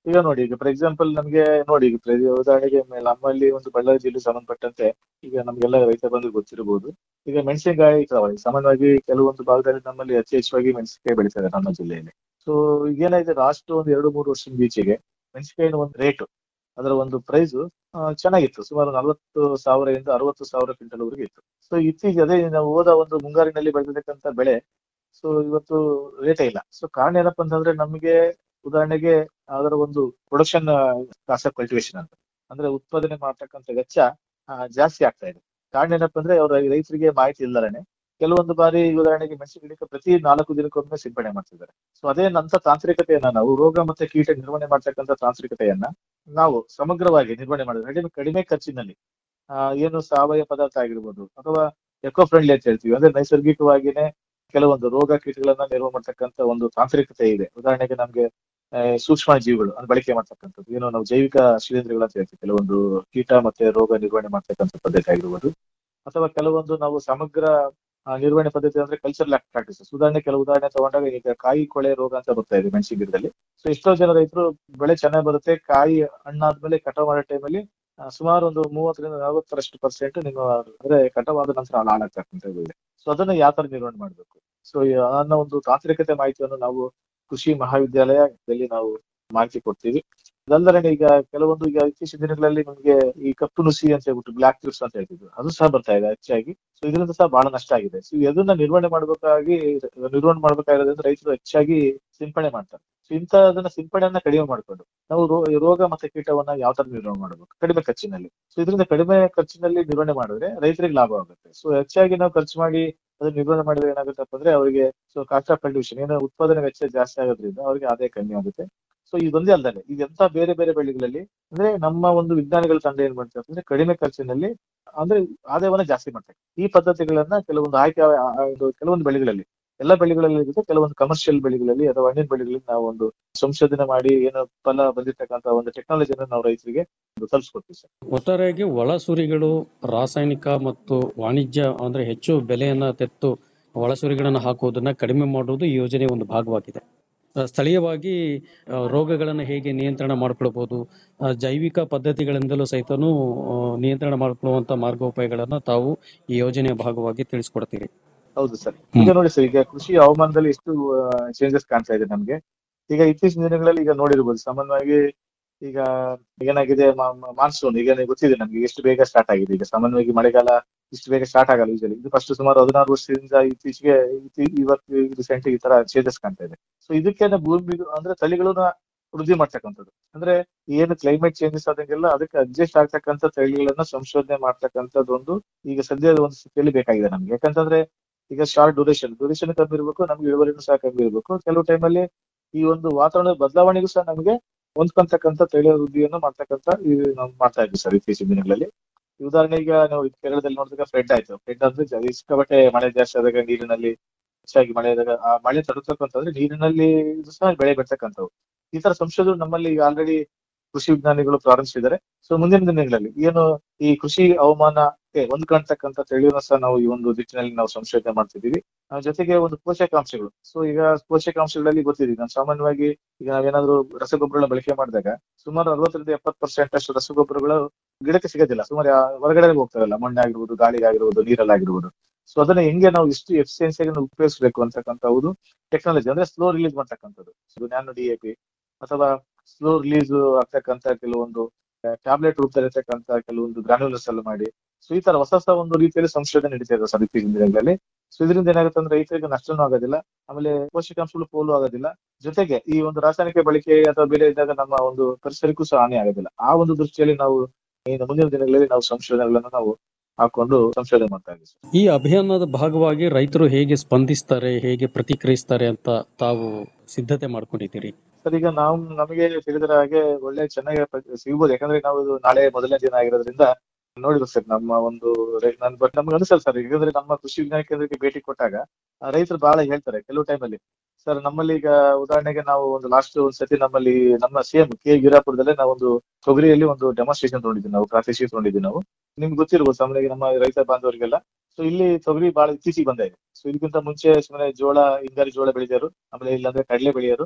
ಈಗ ನೋಡಿ ಈಗ ಫಾರ್ ಎಕ್ಸಾಂಪಲ್ ನಮಗೆ ನೋಡಿ ಈಗ ಪ್ರ- ಉದಾಹರಣೆಗೆ ಮ- ನಮ್ಮಲ್ಲಿ ಒಂದು ಬಳ್ಳಾರಿ ಜಿಲ್ಲೆ ಸಂಬಂಧಪಟ್ಟಂತೆ ಈಗ ನಮ್ಗೆಲ್ಲ ರೈತ ಬಂಧು ಗೊತ್ತಿರಬಹುದು ಈಗ ಮೆಣಸಿನಕಾಯಿ ಇದಾವೆ. ಸಾಮಾನ್ಯವಾಗಿ ಕೆಲವೊಂದು ಭಾಗದಲ್ಲಿ ನಮ್ಮಲ್ಲಿ ಅತಿ ಹೆಚ್ಚಾಗಿ ಮೆಣಸಿನಕಾಯಿ ಬೆಳೀತಾರೆ ನಮ್ಮ ಜಿಲ್ಲೆಯಲ್ಲಿ ಸೊ ಏನಾಗಿದೆ ಲಾಸ್ಟ್ ಒಂದು ಎರಡು ಮೂರು ವರ್ಷದ ಈಚೆಗೆ ಮೆಣಸಿನಕಾಯಿನ ಒಂದು ರೇಟ್ ಅದರ ಒಂದು ಪ್ರೈಸ್ ಚೆನ್ನಾಗಿತ್ತು ಸುಮಾರು ನಲವತ್ತು ಸಾವಿರದಿಂದ ಅರವತ್ತು ಸಾವಿರ ಕ್ವಿಂಟಲ್ ವರೆಗೆ ಇತ್ತು ಸೊ ಇತ್ತೀಚೆಗೆ ಅದೇ ನಾವು ಹೋದ ಒಂದು ಮುಂಗಾರಿನಲ್ಲಿ ಬೆಳೆದಿರ್ತಕ್ಕಂಥ ಬೆಳೆ ಸೊ ಇವತ್ತು ರೇಟೇ ಇಲ್ಲ ಸೊ ಕಾರಣ ಏನಪ್ಪಾ ಅಂತಂದ್ರೆ ನಮಗೆ ಉದಾಹರಣೆಗೆ ಅದರ ಒಂದು ಪ್ರೊಡಕ್ಷನ್ ಕಾಸ್ಟ್ ಆಫ್ ಕಲ್ಟಿವೇಶನ್ ಅಂತ ಅಂದ್ರೆ ಉತ್ಪಾದನೆ ಮಾಡ್ತಕ್ಕಂಥ ವೆಚ್ಚ ಆ, ಜಾಸ್ತಿ ಆಗ್ತಾ ಇದೆ ಕಾರಣ ಏನಪ್ಪಾ ಅಂದ್ರೆ ಅವರ ರೈತರಿಗೆ ಮಾಹಿತಿ ಇಲ್ಲದನೆ ಕೆಲವೊಂದು ಬಾರಿ ಉದಾಹರಣೆಗೆ ಮೆಣಸಿನ ಗಿಡಕ್ಕೆ ಪ್ರತಿ ನಾಲ್ಕು ದಿನಕ್ಕೊಮ್ಮೆ ಸಿಂಪಡಣೆ ಮಾಡ್ತಿದ್ದಾರೆ ಸೊ ಅದೇ ನಂತ ತಾಂತ್ರಿಕತೆಯನ್ನ ನಾವು ರೋಗ ಮತ್ತೆ ಕೀಟ ನಿರ್ವಹಣೆ ಮಾಡ್ತಕ್ಕಂಥ ತಾಂತ್ರಿಕತೆಯನ್ನ ನಾವು ಸಮಗ್ರವಾಗಿ ನಿರ್ವಹಣೆ ಮಾಡಿದ್ರೆ ಕಡಿಮೆ ಕಡಿಮೆ ಖರ್ಚಿನಲ್ಲಿ ಆ, ಏನು ಸಾವಯವ ಪದಾರ್ಥ ಆಗಿರ್ಬೋದು ಅಥವಾ ಎಕೋ ಫ್ರೆಂಡ್ಲಿ ಅಂತ ಹೇಳ್ತೀವಿ ಅಂದ್ರೆ ನೈಸರ್ಗಿಕವಾಗಿನೇ ಕೆಲವೊಂದು ರೋಗ ಕೀಟಗಳನ್ನ ನಿರ್ವಹಣೆ ಮಾಡ್ತಕ್ಕಂಥ ಒಂದು ತಾಂತ್ರಿಕತೆ ಇದೆ ಉದಾಹರಣೆಗೆ ನಮ್ಗೆ ಆ, ಸೂಕ್ಷ್ಮ ಜೀವಿಗಳು ಅನ್ನು ಬಳಕೆ ಮಾಡ್ತಕ್ಕಂಥದ್ದು ಏನು ನಾವು ಜೈವಿಕ ಶಿಲೀಂಧ್ರಗಳು ಅಂತ ಹೇಳ್ತೀವಿ ಕೆಲವೊಂದು ಕೀಟ ಮತ್ತೆ ರೋಗ ನಿರ್ವಹಣೆ ಮಾಡ್ತಕ್ಕಂಥ ಪದ್ಧತಿ ಆಗಿರ್ಬೋದು ಅಥವಾ ಕೆಲವೊಂದು ನಾವು ಸಮಗ್ರ ಆ, ನಿರ್ವಹಣೆ ಪದ್ಧತಿ ಅಂದ್ರೆ ಕಲ್ಚರ್ ಪ್ರಾಕ್ಟೀಸಸ್ ಉದಾಹರಣೆ ಕೆಲವು ಉದಾಹರಣೆ ತಗೊಂಡಾಗ ಈಗ ಕಾಯಿ ಕೊಳೆ ರೋಗ ಅಂತ ಬರ್ತಾ ಇದೆ ಮೆಣಸಿನ ಗಿಡದಲ್ಲಿ ಸೊ ಎಷ್ಟೋ ಜನ ರೈತರು ಬೆಳೆ ಚೆನ್ನಾಗಿ ಬರುತ್ತೆ ಕಾಯಿ ಹಣ್ಣಾದ್ಮೇಲೆ ಕಟಾವ್ ಮಾಡೋ ಟೈಮಲ್ಲಿ ಸುಮಾರು ಒಂದು ಮೂವತ್ತರಿಂದ ನಲವತ್ತರಷ್ಟು ಪರ್ಸೆಂಟ್ ನಿಮ್ಮ ಅಂದ್ರೆ ಕಟಾವಾದ ನಂತರ ಹಾಳು ಹಾಳಾಗ್ತಕ್ಕಂಥದ್ದು ಇದೆ ಸೊ ಅದನ್ನ ಯಾವ ತರ ನಿರ್ವಹಣೆ ಮಾಡ್ಬೇಕು ಸೊ ಅನ್ನೋ ಒಂದು ತಾಂತ್ರಿಕತೆ ಮಾಹಿತಿಯನ್ನು ನಾವು ಕೃಷಿ ಮಹಾವಿದ್ಯಾಲಯದಲ್ಲಿ ನಾವು ಮಾಹಿತಿ ಕೊಡ್ತೀವಿ ಅದಲ್ಲದೆ ಈಗ ಕೆಲವೊಂದು ಈಗ ಇತ್ತೀಚಿನ ದಿನಗಳಲ್ಲಿ ನಮಗೆ ಈ ಕಪ್ಪು ನುಸಿ ಅಂತ ಹೇಳ್ಬಿಟ್ಟು ಬ್ಲಾಕ್ ಟ್ರಿಪ್ಸ್ ಅಂತ ಹೇಳ್ತಿದ್ರು ಅದು ಸಹ ಬರ್ತಾ ಇದೆ ಹೆಚ್ಚಾಗಿ ಸೊ ಇದರಿಂದ ಸಹ ಬಹಳ ನಷ್ಟ ಆಗಿದೆ ಸೊ ಅದನ್ನ ನಿರ್ವಹಣೆ ಮಾಡ್ಬೇಕಾಗಿ ನಿರ್ವಹಣೆ ಮಾಡ್ಬೇಕಾಗಿರೋದ್ರಿಂದ ರೈತರು ಹೆಚ್ಚಾಗಿ ಸಿಂಪಡಣೆ ಮಾಡ್ತಾರೆ ಸೊ ಇಂಥದನ್ನ ಸಿಂಪಡಣೆಯನ್ನ ಕಡಿಮೆ ಮಾಡ್ಕೊಂಡು ನಾವು ರೋ- ರೋಗ ಮತ್ತೆ ಕೀಟವನ್ನ ಯಾವ ತರ ನಿರ್ವಹಣೆ ಮಾಡಬೇಕು ಕಡಿಮೆ ಖರ್ಚಿನಲ್ಲಿ ಸೊ ಇದರಿಂದ ಕಡಿಮೆ ಖರ್ಚಿನಲ್ಲಿ ನಿರ್ವಹಣೆ ಮಾಡಿದ್ರೆ ರೈತರಿಗೆ ಲಾಭ ಆಗುತ್ತೆ ಸೊ ಹೆಚ್ಚಾಗಿ ನಾವು ಖರ್ಚು ಮಾಡಿ ಅದನ್ನ ನಿರ್ವಹಣೆ ಮಾಡಿದ್ರೆ ಏನಾಗುತ್ತಪ್ಪ ಅಂದ್ರೆ ಅವರಿಗೆ ಸೊ ಕಾಸ್ಟ್ ಆಫ್ ಕಲ್ಟಿವೇಶನ್ ಏನು ಉತ್ಪಾದನೆ ವೆಚ್ಚ ಜಾಸ್ತಿ ಆಗೋದ್ರಿಂದ ಅವರಿಗೆ ಆದಾಯ ಕಮ್ಮಿ ಆಗುತ್ತೆ ಸೊ ಇದೊಂದೇ ಅಲ್ಲದೆ ಇದೆಂತ ಬೇರೆ ಬೇರೆ ಬೆಳೆಗಳಲ್ಲಿ ಅಂದ್ರೆ ನಮ್ಮ ಒಂದು ವಿಜ್ಞಾನಿಗಳ ತಂಡ ಏನ್ ಮಾಡ್ತಾರೆ ಅಂದ್ರೆ ಕಡಿಮೆ ಖರ್ಚಿನಲ್ಲಿ ಅಂದ್ರೆ ಆದಾಯವನ್ನ ಜಾಸ್ತಿ ಮಾಡ್ತಾರೆ ಈ ಪದ್ಧತಿಗಳನ್ನ ಕೆಲವೊಂದು ಆಯ್ಕೆ ಆ- ಆ- ಇದು ಕೆಲವೊಂದು ಬೆಳೆಗಳಲ್ಲಿ ಎಲ್ಲ ಬೆಳೆಗಳಲ್ಲಿ ಇರುತ್ತೆ ಕೆಲವೊಂದು ಕಮರ್ಷಿಯಲ್ ಬೆಳೆಗಳಲ್ಲಿ ಅಥವಾ ಹಣ್ಣಿನ ಬೆಳೆಗಳಲ್ಲಿ ನಾವು ಒಂದು ಸಂಶೋಧನೆ ಮಾಡಿ ಏನು ಫಲ ಬಂದಿರ್ತಕ್ಕಂಥ ಒಂದು ಟೆಕ್ನಾಲಜಿಯನ್ನು ನಾವು ರೈತರಿಗೆ ಒಂದು ತಲುಪಿಸ್ಕೊಡ್ತೀವಿ ಸರ್ ಒಟ್ಟಾರೆಯಾಗಿ ಒಳಸುರಿಗಳು ರಾಸಾಯನಿಕ ಮತ್ತು ವಾಣಿಜ್ಯ ಅಂದ್ರೆ ಹೆಚ್ಚು ಬೆಲೆಯನ್ನ ತೆತ್ತು ಒಳಸುರಿಗಳನ್ನು ಹಾಕುವುದನ್ನ ಕಡಿಮೆ ಮಾಡುವುದು ಈ ಯೋಜನೆಯ ಒಂದು ಭಾಗವಾಗಿದೆ ಆ, ಸ್ಥಳೀಯವಾಗಿ ಆ, ರೋಗಗಳನ್ನು ಹೇಗೆ ನಿಯಂತ್ರಣ ಮಾಡ್ಕೊಳ್ಬಹುದು ಆ, ಜೈವಿಕ ಪದ್ಧತಿಗಳಿಂದಲೂ ಸಹಿತನೂ ಆ, ನಿಯಂತ್ರಣ ಮಾಡ್ಕೊಳ್ಳುವಂತ ಮಾರ್ಗೋಪಾಯಗಳನ್ನ ತಾವು ಈ ಯೋಜನೆಯ ಭಾಗವಾಗಿ ತಿಳಿಸ್ಕೊಡ್ತೀರಿ ಹೌದು ಸರ್ ಈಗ ನೋಡಿ ಸರ್ ಈಗ ಕೃಷಿ ಹವಾಮಾನದಲ್ಲಿ ಎಷ್ಟು ಚೇಂಜಸ್ ಕಾಣ್ತಾ ಇದೆ ನಮ್ಗೆ ಈಗ ಇತ್ತೀಚಿನ ದಿನಗಳಲ್ಲಿ ಈಗ ನೋಡಿರ್ಬೋದು ಸಾಮಾನ್ಯವಾಗಿ ಈಗ ಏನಾಗಿದೆ ಮಾನ್ಸೂನ್ ಈಗ ನಿಮ್ಗೆ ಗೊತ್ತಿದೆ ನಮ್ಗೆ ಎಷ್ಟು ಬೇಗ ಸ್ಟಾರ್ಟ್ ಆಗಿದೆ ಈಗ ಸಾಮಾನ್ಯವಾಗಿ ಮಳೆಗಾಲ ಇಷ್ಟು ಬೇಗ ಸ್ಟಾರ್ಟ್ ಆಗಲ್ಲ ಯೂಶಲಿ ಇದು ಫಸ್ಟ್ ಸುಮಾರು ಹದಿನಾರು ವರ್ಷದಿಂದ ಇತ್ತೀಚೆಗೆ ಇತ್ತೀ- ಇವತ್ತು ರೀಸೆಂಟ್ ಈ ತರ ಚೇಂಜಸ್ ಕಾಣ್ತಾ ಇದೆ ಸೊ ಇದಕ್ಕೆ ಭೂಮಿ ಅಂದ್ರೆ ತಳಿಗಳನ್ನ ವೃದ್ಧಿ ಮಾಡ್ತಕ್ಕಂಥದ್ದು ಅಂದ್ರೆ ಏನು ಕ್ಲೈಮೇಟ್ ಚೇಂಜಸ್ ಆದಂಗೆಲ್ಲ ಅದಕ್ಕೆ ಅಡ್ಜಸ್ಟ್ ಆಗ್ತಕ್ಕಂಥ ತಳಿಗಳನ್ನ ಸಂಶೋಧನೆ ಮಾಡ್ತಕ್ಕಂಥದ್ದು ಒಂದು ಈಗ ಸದ್ಯದ ಒಂದು ಸ್ಥಿತಿಯಲ್ಲಿ ಬೇಕಾಗಿದೆ ನಮ್ಗೆ ಯಾಕಂತಂದ್ರೆ ಈಗ ಶಾರ್ಟ್ ಡ್ಯೂರೇಷನ್ ಡ್ಯೂರೇಷನ್ ಕಮ್ಮಿ ಇರಬೇಕು ನಮ್ಗೆ ಇಳುವರಿನೂ ಸಹ ಕಮ್ಮಿ ಇರಬೇಕು ಕೆಲವು ಟೈಮಲ್ಲಿ ಈ ಒಂದು ವಾತಾವರಣದ ಬದಲಾವಣೆಗೂ ಸಹ ನಮಗೆ ಹೊಂದ್ಕೊಂತಕ್ಕಂಥ ತೈಲ ವೃದ್ಧಿಯನ್ನು ಮಾಡ್ತಕ್ಕಂಥ ಈ ನಾವು ಮಾಡ್ತಾ ಇದ್ವಿ ಸರ್ ಇತ್ತೀಚಿನ ದಿನಗಳಲ್ಲಿ ಈ ಉದಾಹರಣೆ ಈಗ ನಾವು ಕೇರಳದಲ್ಲಿ ನೋಡಿದಾಗ ಫ್ಲಡ್ ಆಯ್ತು ಫ್ಲಡ್ ಅಂದ್ರೆ ಜ- ಸಿಕ್ಕಾಪಟ್ಟೆ ಮಳೆ ಜಾಸ್ತಿ ಆದಾಗ ನೀರಿನಲ್ಲಿ ಹೆಚ್ಚಾಗಿ ಮಳೆ ಆದಾಗ ಆ ಮಳೆ ತಡೆತಕ್ಕಂತಂದ್ರೆ ನೀರಿನಲ್ಲಿ ಇದು ಸಹ ಬೆಳೆ ಬೆಳ್ತಕ್ಕಂಥವು ಈ ತರ ಸಂಶೋಧನೆ ನಮ್ಮಲ್ಲಿ ಈಗ ಆಲ್ರೆಡಿ ಕೃಷಿ ವಿಜ್ಞಾನಿಗಳು ಪ್ರಾರಂಭಿಸಿದ್ದಾರೆ ಸೊ ಮುಂದಿನ ದಿನಗಳಲ್ಲಿ ಏನು ಈ ಕೃಷಿ ಹವಾಮಾನಕ್ಕೆ ಹೊಂದ್ಕೊಳ್ತಕ್ಕಂಥ ತಳಿಯನ್ನು ಸಹ ನಾವು ಈ ಒಂದು ನಿಟ್ಟಿನಲ್ಲಿ ನಾವು ಸಂಶೋಧನೆ ಮಾಡ್ತಿದ್ದೀವಿ ಆ, ಜೊತೆಗೆ ಒಂದು ಪೋಷಕಾಂಶಗಳು ಸೊ ಈಗ ಪೋಷಕಾಂಶಗಳಲ್ಲಿ ಗೊತ್ತಿದೆ ನಾವು ಸಾಮಾನ್ಯವಾಗಿ ಈಗ ನಾವೇನಾದ್ರೂ ರಸಗೊಬ್ಬರಗಳ ಬಳಕೆ ಮಾಡಿದಾಗ ಸುಮಾರು ಅರವತ್ತರಿಂದ ಎಪ್ಪತ್ತು ಪರ್ಸೆಂಟ್ ಅಷ್ಟು ರಸಗೊಬ್ಬರಗಳು ಗಿಡಕ್ಕೆ ಸಿಗೋದಿಲ್ಲ ಸುಮಾರು ಆ ಹೊರಗಡೆ ಹೋಗ್ತಾರಲ್ಲ ಮಣ್ಣಾಗಿರ್ಬೋದು ಗಾಳಿಗಾಗಿರ್ಬೋದು ನೀರಲ್ಲಾಗಿರ್ಬೋದು ಸೊ ಅದನ್ನ ಹೆಂಗೆ ನಾವು ಎಷ್ಟು ಎಫಿಷಿಯನ್ಸಿಯಾಗಿ ನಾವು ಉಪಯೋಗಿಸಬೇಕು ಅಂತಕ್ಕಂಥದ್ದು ಟೆಕ್ನಾಲಜಿ ಅಂದ್ರೆ ಸ್ಲೋ ರಿಲೀಸ್ ಮಾಡ್ತಕ್ಕಂಥದ್ದು ನ್ಯಾನೋ ಡಿ ಎ ಪಿ ಅಥವಾ ಸ್ಲೋ ರಿಲೀಸ್ ಆಗ್ತಕ್ಕಂಥ ಕೆಲವೊಂದು ಟ್ಯಾಬ್ಲೆಟ್ ರೂಪದಲ್ಲಿರ್ತಕ್ಕಂಥ ಕೆಲವೊಂದು ಗ್ರಾನ್ಯುಲರ್ಸ್ ಎಲ್ಲ ಮಾಡಿ ಸೊ ಈ ತರ ಹೊಸ ಹೊಸ ಒಂದು ರೀತಿಯಲ್ಲಿ ಸಂಶೋಧನೆ ನಡೀತಾ ಇದೆ ಸರ್ ಇತ್ತೀಚಿನ ದಿನಗಳಲ್ಲಿ ಸೊ ಇದರಿಂದ ಏನಾಗುತ್ತೆ ಅಂದ್ರೆ ರೈತರಿಗೆ ನಷ್ಟನೂ ಆಗೋದಿಲ್ಲ ಆಮೇಲೆ ಪೋಷಕಾಂಶಗಳು ಪೋಲು ಆಗೋದಿಲ್ಲ ಜೊತೆಗೆ ಈ ಒಂದು ರಾಸಾಯನಿಕ ಬಳಕೆ ಅಥವಾ ಬೇರೆ ಇದ್ದಾಗ ನಮ್ಮ ಒಂದು ಪರಿಸರಕ್ಕೂ ಸಹ ಹಾನಿ ಆಗೋದಿಲ್ಲ ಆ ಒಂದು ದೃಷ್ಟಿಯಲ್ಲಿ ನಾವು ಇನ್ನು ಮುಂದಿನ ದಿನಗಳಲ್ಲಿ ನಾವು ಸಂಶೋಧನೆಗಳನ್ನು ನಾವು ಹಾಕೊಂಡು ಸಂಶೋಧನೆ ಮಾಡ್ತಾ ಇದ್ದೀವಿ ಸರ್. ಈ ಅಭಿಯಾನದ ಭಾಗವಾಗಿ ರೈತರು ಹೇಗೆ ಸ್ಪಂದಿಸ್ತಾರೆ ಹೇಗೆ ಪ್ರತಿಕ್ರಿಯಿಸ್ತಾರೆ ಅಂತ ತಾವು ಸಿದ್ಧತೆ ಮಾಡ್ಕೊಂಡಿದ್ದೀರಿ ಸರ್ ಈಗ ನಾವು ನಮಗೆ ತಿಳಿದಿರೋ ಹಾಗೆ ಒಳ್ಳೆ ಚೆನ್ನಾಗಿ ಪ- ಸಿಗ್ಬೋದು ಯಾಕಂದ್ರೆ ನಾವು ಇದು ನಾಳೆ ಮೊದಲನೇ ದಿನ ಆಗಿರೋದ್ರಿಂದ ನೋಡಿದ್ರು ಸರ್ ನಮ್ಮ ಒಂದು ರೈ- ನನ್ ಬಟ್ ನಮ್ಗೆ ಅನ್ಸಲ್ಲ ಸರ್ ಯಾಕಂದ್ರೆ ನಮ್ಮ ಕೃಷಿ ವಿಜ್ಞಾನ ಕೇಂದ್ರಕ್ಕೆ ಭೇಟಿ ಕೊಟ್ಟಾಗ ಆ, ರೈತರು ಬಹಳ ಹೇಳ್ತಾರೆ ಕೆಲವು ಟೈಮಲ್ಲಿ ಸರ್ ನಮ್ಮಲ್ಲಿ ಈಗ ಉದಾಹರಣೆಗೆ ನಾವು ಒಂದು ಲಾಸ್ಟ್ ಒಂದ್ ಸತಿ ನಮ್ಮಲ್ಲಿ ನಮ್ಮ ಸಿಎಂ ಕೆ ವೀರಾಪುರದಲ್ಲೇ ನಾವೊಂದು ತೊಗರಿಯಲ್ಲಿ ಒಂದು ಡೆಮಾನ್ಸ್ಟ್ರೇಷನ್ ತಗೊಂಡಿದ್ವಿ ನಾವು ಪ್ರಾತ್ಯಕ್ಷಿಕೆ ತಗೊಂಡಿದ್ವಿ ನಾವು ನಿಮ್ಗೆ ಗೊತ್ತಿರ್ಬೋದು ಸಾಮಾನ್ಯವಾಗಿ ನಮ್ಮ ರೈತ ಬಾಂಧವರಿಗೆಲ್ಲ ಸೊ ಇಲ್ಲಿ ತೊಗರಿ ಬಹಳ ಇತ್ತೀಚೆಗೆ ಬಂದಿದೆ ಸೊ ಇದಕ್ಕಿಂತ ಮುಂಚೆ ಸುಮ್ಮನೆ ಜೋಳ ಹಿಂಗಾರಿ ಜೋಳ ಬೆಳೆದಿರು ಆಮೇಲೆ ಇಲ್ಲಾಂದ್ರೆ ಕಡಲೆ ಬೆಳೆಯೋರು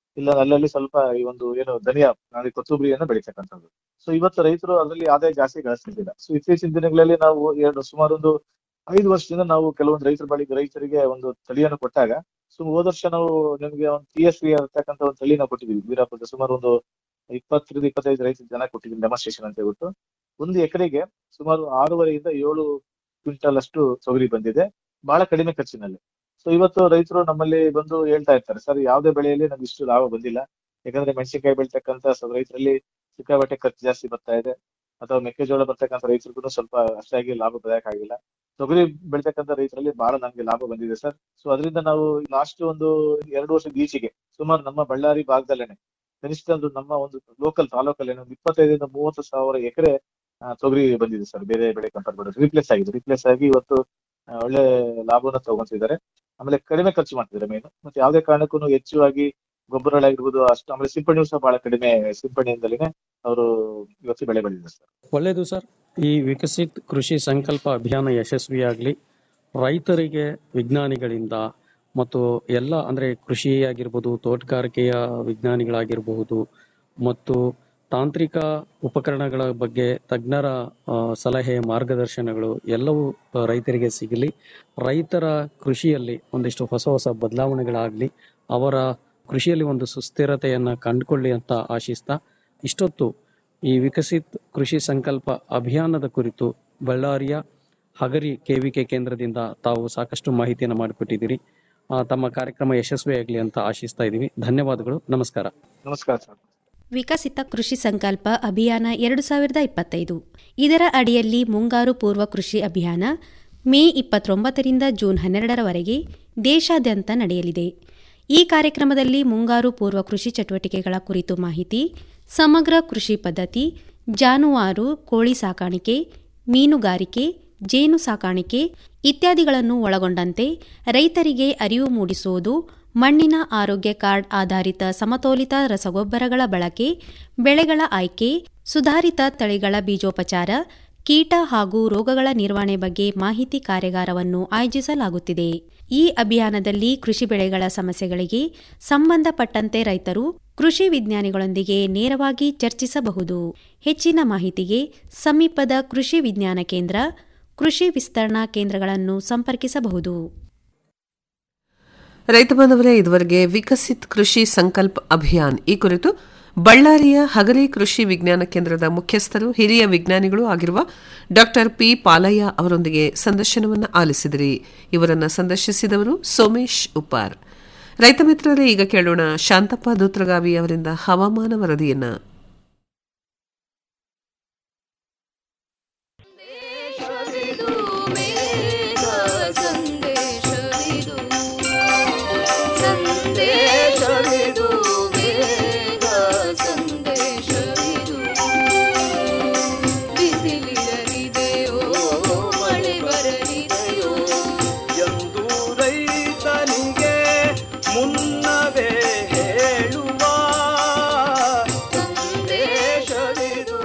ಇಲ್ಲ ಅಲ್ಲಲ್ಲಿ ಸ್ವಲ್ಪ ಈ ಒಂದು ಏನು ಧನಿಯಾ ಅಂದ್ರೆ ಕೊತ್ತಂಬರಿಯನ್ನ ಬೆಳೀತಕ್ಕಂಥದ್ದು ಸೊ ಇವತ್ತು ರೈತರು ಅದರಲ್ಲಿ ಆದಾಯ ಜಾಸ್ತಿ ಗಳಿಸ್ತಿದ್ದಿಲ್ಲ ಸೊ ಇತ್ತೀಚಿನ ದಿನಗಳಲ್ಲಿ ನಾವು ಎರಡು ಸುಮಾರು ಒಂದು ಐದು ವರ್ಷದಿಂದ ನಾವು ಕೆಲವೊಂದು ರೈತರ ಬಳಿ ರೈತರಿಗೆ ಒಂದು ತಳಿಯನ್ನು ಕೊಟ್ಟಾಗ ಸೊ ಹೋದ ವರ್ಷ ನಾವು ನಿಮ್ಗೆ ಒಂದು ಪಿ ಎಸ್ ವಿ ಅಂತಕ್ಕಂಥ ಒಂದು ತಳಿನ ಕೊಟ್ಟಿದ್ವಿ ವೀರಾಪುರದ ಸುಮಾರು ಒಂದು ಇಪ್ಪತ್ತರಿಂದ ಇಪ್ಪತ್ತೈದು ರೈತರ ಜನ ಕೊಟ್ಟಿದ್ದೀನಿ ಡೆಮಾನ್ಸ್ಟ್ರೇಷನ್ ಅಂತ ಹೇಳ್ಬಿಟ್ಟು ಒಂದು ಎಕರೆಗೆ ಸುಮಾರು ಆರೂವರೆಯಿಂದ ಏಳು ಕ್ವಿಂಟಲ್ ಅಷ್ಟು ತೊಗರಿ ಬಂದಿದೆ ಬಹಳ ಕಡಿಮೆ ಖರ್ಚಿನಲ್ಲಿ ಸೊ ಇವತ್ತು ರೈತರು ನಮ್ಮಲ್ಲಿ ಬಂದು ಹೇಳ್ತಾ ಇರ್ತಾರೆ ಸರ್ ಯಾವುದೇ ಬೆಳೆಯಲ್ಲಿ ನಮ್ಗೆ ಇಷ್ಟು ಲಾಭ ಬಂದಿಲ್ಲ ಯಾಕಂದ್ರೆ ಮೆಣಸಿನಕಾಯಿ ಬೆಳ್ತಕ್ಕಂತ ಸ್ವಲ್ಪ ರೈತರಲ್ಲಿ ಸಿಕ್ಕಾಪಟ್ಟೆ ಖರ್ಚು ಜಾಸ್ತಿ ಬರ್ತಾ ಇದೆ ಅಥವಾ ಮೆಕ್ಕೆಜೋಳ ಬರ್ತಕ್ಕಂಥ ರೈತರಿಗೂ ಸ್ವಲ್ಪ ಅಷ್ಟಾಗಿ ಲಾಭದಾಯಕ ಆಗಿಲ್ಲ ತೊಗರಿ ಬೆಳ್ತಕ್ಕಂಥ ರೈತರಲ್ಲಿ ಬಹಳ ನಮ್ಗೆ ಲಾಭ ಬಂದಿದೆ ಸರ್ ಸೊ ಅದರಿಂದ ನಾವು ಲಾಸ್ಟ್ ಒಂದು ಎರಡು ವರ್ಷದ ಈಚೆಗೆ ಸುಮಾರು ನಮ್ಮ ಬಳ್ಳಾರಿ ಭಾಗದಲ್ಲೇನೆ ಕನಿಷ್ಠ ಒಂದು ನಮ್ಮ ಒಂದು ಲೋಕಲ್ ತಾಲೂಕಲ್ಲಿ ಒಂದು ಇಪ್ಪತ್ತೈದರಿಂದ ಮೂವತ್ತು ಸಾವಿರ ಎಕರೆ ತೊಗರಿ ಬಂದಿದೆ ಸರ್ ಬೇರೆ ಬೆಳೆ ಕಂಪೇರ್ ಮಾಡೋದು ರಿಪ್ಲೇಸ್ ಆಗಿದೆ ರಿಪ್ಲೇಸ್ ಆಗಿ ಇವತ್ತು ಆ, ಒಳ್ಳೆ ಲಾಭವನ್ನ ತಗೊಂತಿದ್ದಾರೆ ಆಮೇಲೆ ಕಡಿಮೆ ಖರ್ಚು ಮಾಡ್ತಿದ್ದಾರೆ ಮೇನು ಮತ್ತೆ ಯಾವುದೇ ಕಾರಣಕ್ಕೂ ಹೆಚ್ಚುವಾಗಿ ಗೊಬ್ಬರಗಳಾಗಿರ್ಬೋದು ಅಷ್ಟು ಆಮೇಲೆ ಸಿಂಪಡಣೆಯೂ ಸಹ ಬಹಳ ಕಡಿಮೆ ಸಿಂಪಡಣೆಯಿಂದಲೇ ಅವರು ಇವತ್ತು ಬೆಳೆ ಬೆಳೆದಿದ್ದಾರೆ ಸರ್ ಒಳ್ಳೆಯದು ಸರ್ ಈ ವಿಕಸಿತ್ ಕೃಷಿ ಸಂಕಲ್ಪ ಅಭಿಯಾನ ಯಶಸ್ವಿಯಾಗಲಿ ರೈತರಿಗೆ ವಿಜ್ಞಾನಿಗಳಿಂದ ಮತ್ತು ಎಲ್ಲ ಅಂದರೆ ಕೃಷಿ ಆಗಿರ್ಬೋದು ತೋಟಗಾರಿಕೆಯ ವಿಜ್ಞಾನಿಗಳಾಗಿರಬಹುದು ಮತ್ತು ತಾಂತ್ರಿಕ ಉಪಕರಣಗಳ ಬಗ್ಗೆ ತಜ್ಞರ ಆ, ಸಲಹೆ ಮಾರ್ಗದರ್ಶನಗಳು ಎಲ್ಲವೂ ಆ, ರೈತರಿಗೆ ಸಿಗಲಿ ರೈತರ ಕೃಷಿಯಲ್ಲಿ ಒಂದಿಷ್ಟು ಹೊಸ ಹೊಸ ಬದಲಾವಣೆಗಳಾಗಲಿ ಅವರ ಕೃಷಿಯಲ್ಲಿ ಒಂದು ಸುಸ್ಥಿರತೆಯನ್ನ ಕಂಡುಕೊಳ್ಳಿ ಅಂತ ಆಶಿಸ್ತಾ ಇಷ್ಟೊತ್ತು ಈ ವಿಕಸಿತ್ ಕೃಷಿ ಸಂಕಲ್ಪ ಅಭಿಯಾನದ ಕುರಿತು ಬಳ್ಳಾರಿಯ ಹಗರಿ ಕೆವಿಕೆ ಕೇಂದ್ರದಿಂದ ತಾವು ಸಾಕಷ್ಟು ಮಾಹಿತಿಯನ್ನು ಮಾಡಿಕೊಟ್ಟಿದ್ದೀರಿ ಆ, ತಮ್ಮ ಕಾರ್ಯಕ್ರಮ ಯಶಸ್ವಿಯಾಗಲಿ ಅಂತ ಆಶಿಸ್ತಾ ಇದ್ದೀವಿ ಧನ್ಯವಾದಗಳು ನಮಸ್ಕಾರ ನಮಸ್ಕಾರ ಸರ್ ವಿಕಸಿತ ಕೃಷಿ ಸಂಕಲ್ಪ ಅಭಿಯಾನ ಎರಡು ಸಾವಿರದ ಇಪ್ಪತ್ತೈದು ಇದರ ಅಡಿಯಲ್ಲಿ ಮುಂಗಾರು ಪೂರ್ವ ಕೃಷಿ ಅಭಿಯಾನ ಮೇ ಇಪ್ಪತ್ತೊಂಬತ್ತರಿಂದ ಜೂನ್ ಹನ್ನೆರಡರವರೆಗೆ ದೇಶಾದ್ಯಂತ ನಡೆಯಲಿದೆ ಈ ಕಾರ್ಯಕ್ರಮದಲ್ಲಿ ಮುಂಗಾರು ಪೂರ್ವ ಕೃಷಿ ಚಟುವಟಿಕೆಗಳ ಕುರಿತು ಮಾಹಿತಿ ಸಮಗ್ರ ಕೃಷಿ ಪದ್ಧತಿ ಜಾನುವಾರು ಕೋಳಿ ಸಾಕಾಣಿಕೆ ಮೀನುಗಾರಿಕೆ ಜೇನು ಸಾಕಾಣಿಕೆ ಇತ್ಯಾದಿಗಳನ್ನು ಒಳಗೊಂಡಂತೆ ರೈತರಿಗೆ ಅರಿವು ಮೂಡಿಸುವುದು ಮಣ್ಣಿನ ಆರೋಗ್ಯ ಕಾರ್ಡ್ ಆಧಾರಿತ ಸಮತೋಲಿತ ರಸಗೊಬ್ಬರಗಳ ಬಳಕೆ ಬೆಳೆಗಳ ಆಯ್ಕೆ ಸುಧಾರಿತ ತಳಿಗಳ ಬೀಜೋಪಚಾರ ಕೀಟ ಹಾಗೂ ರೋಗಗಳ ನಿರ್ವಹಣೆ ಬಗ್ಗೆ ಮಾಹಿತಿ ಕಾರ್ಯಾಗಾರವನ್ನು ಆಯೋಜಿಸಲಾಗುತ್ತಿದೆ ಈ ಅಭಿಯಾನದಲ್ಲಿ ಕೃಷಿ ಬೆಳೆಗಳ ಸಮಸ್ಯೆಗಳಿಗೆ ಸಂಬಂಧಪಟ್ಟಂತೆ ರೈತರು ಕೃಷಿ ವಿಜ್ಞಾನಿಗಳೊಂದಿಗೆ ನೇರವಾಗಿ ಚರ್ಚಿಸಬಹುದು ಹೆಚ್ಚಿನ ಮಾಹಿತಿಗೆ ಸಮೀಪದ ಕೃಷಿ ವಿಜ್ಞಾನ ಕೇಂದ್ರ ಕೃಷಿ ವಿಸ್ತರಣಾ ಕೇಂದ್ರಗಳನ್ನು ಸಂಪರ್ಕಿಸಬಹುದು ರೈತ ಬಾಂಧವರೇ ಇದುವರೆಗೆ ವಿಕಸಿತ್ ಕೃಷಿ ಸಂಕಲ್ಪ ಅಭಿಯಾನ್ ಈ ಕುರಿತು ಬಳ್ಳಾರಿಯ ಹಗರಿ ಕೃಷಿ ವಿಜ್ಞಾನ ಕೇಂದ್ರದ ಮುಖ್ಯಸ್ಥರು ಹಿರಿಯ ವಿಜ್ಞಾನಿಗಳು ಆಗಿರುವ ಡಾಕ್ಟರ್ ಪಿ ಪಾಲಯ್ಯ ಅವರೊಂದಿಗೆ ಸಂದರ್ಶನವನ್ನು ಆಲಿಸಿದಿರಿ ಇವರನ್ನು ಸಂದರ್ಶಿಸಿದವರು ಸೋಮೇಶ್ ಉಪ್ಪಾರ್ ರೈತ ಮಿತ್ರರೇ ಈಗ ಕೇಳೋಣ ಶಾಂತಪ್ಪ ದೂತ್ರಗಾವಿ ಅವರಿಂದ ಹವಾಮಾನ ವರದಿಯನ್ನ ಎಂದು ರೈತನಿಗೆ ಮುನ್ನವೇ ಹೇಳುವ ಸಂದೇಶವಿದು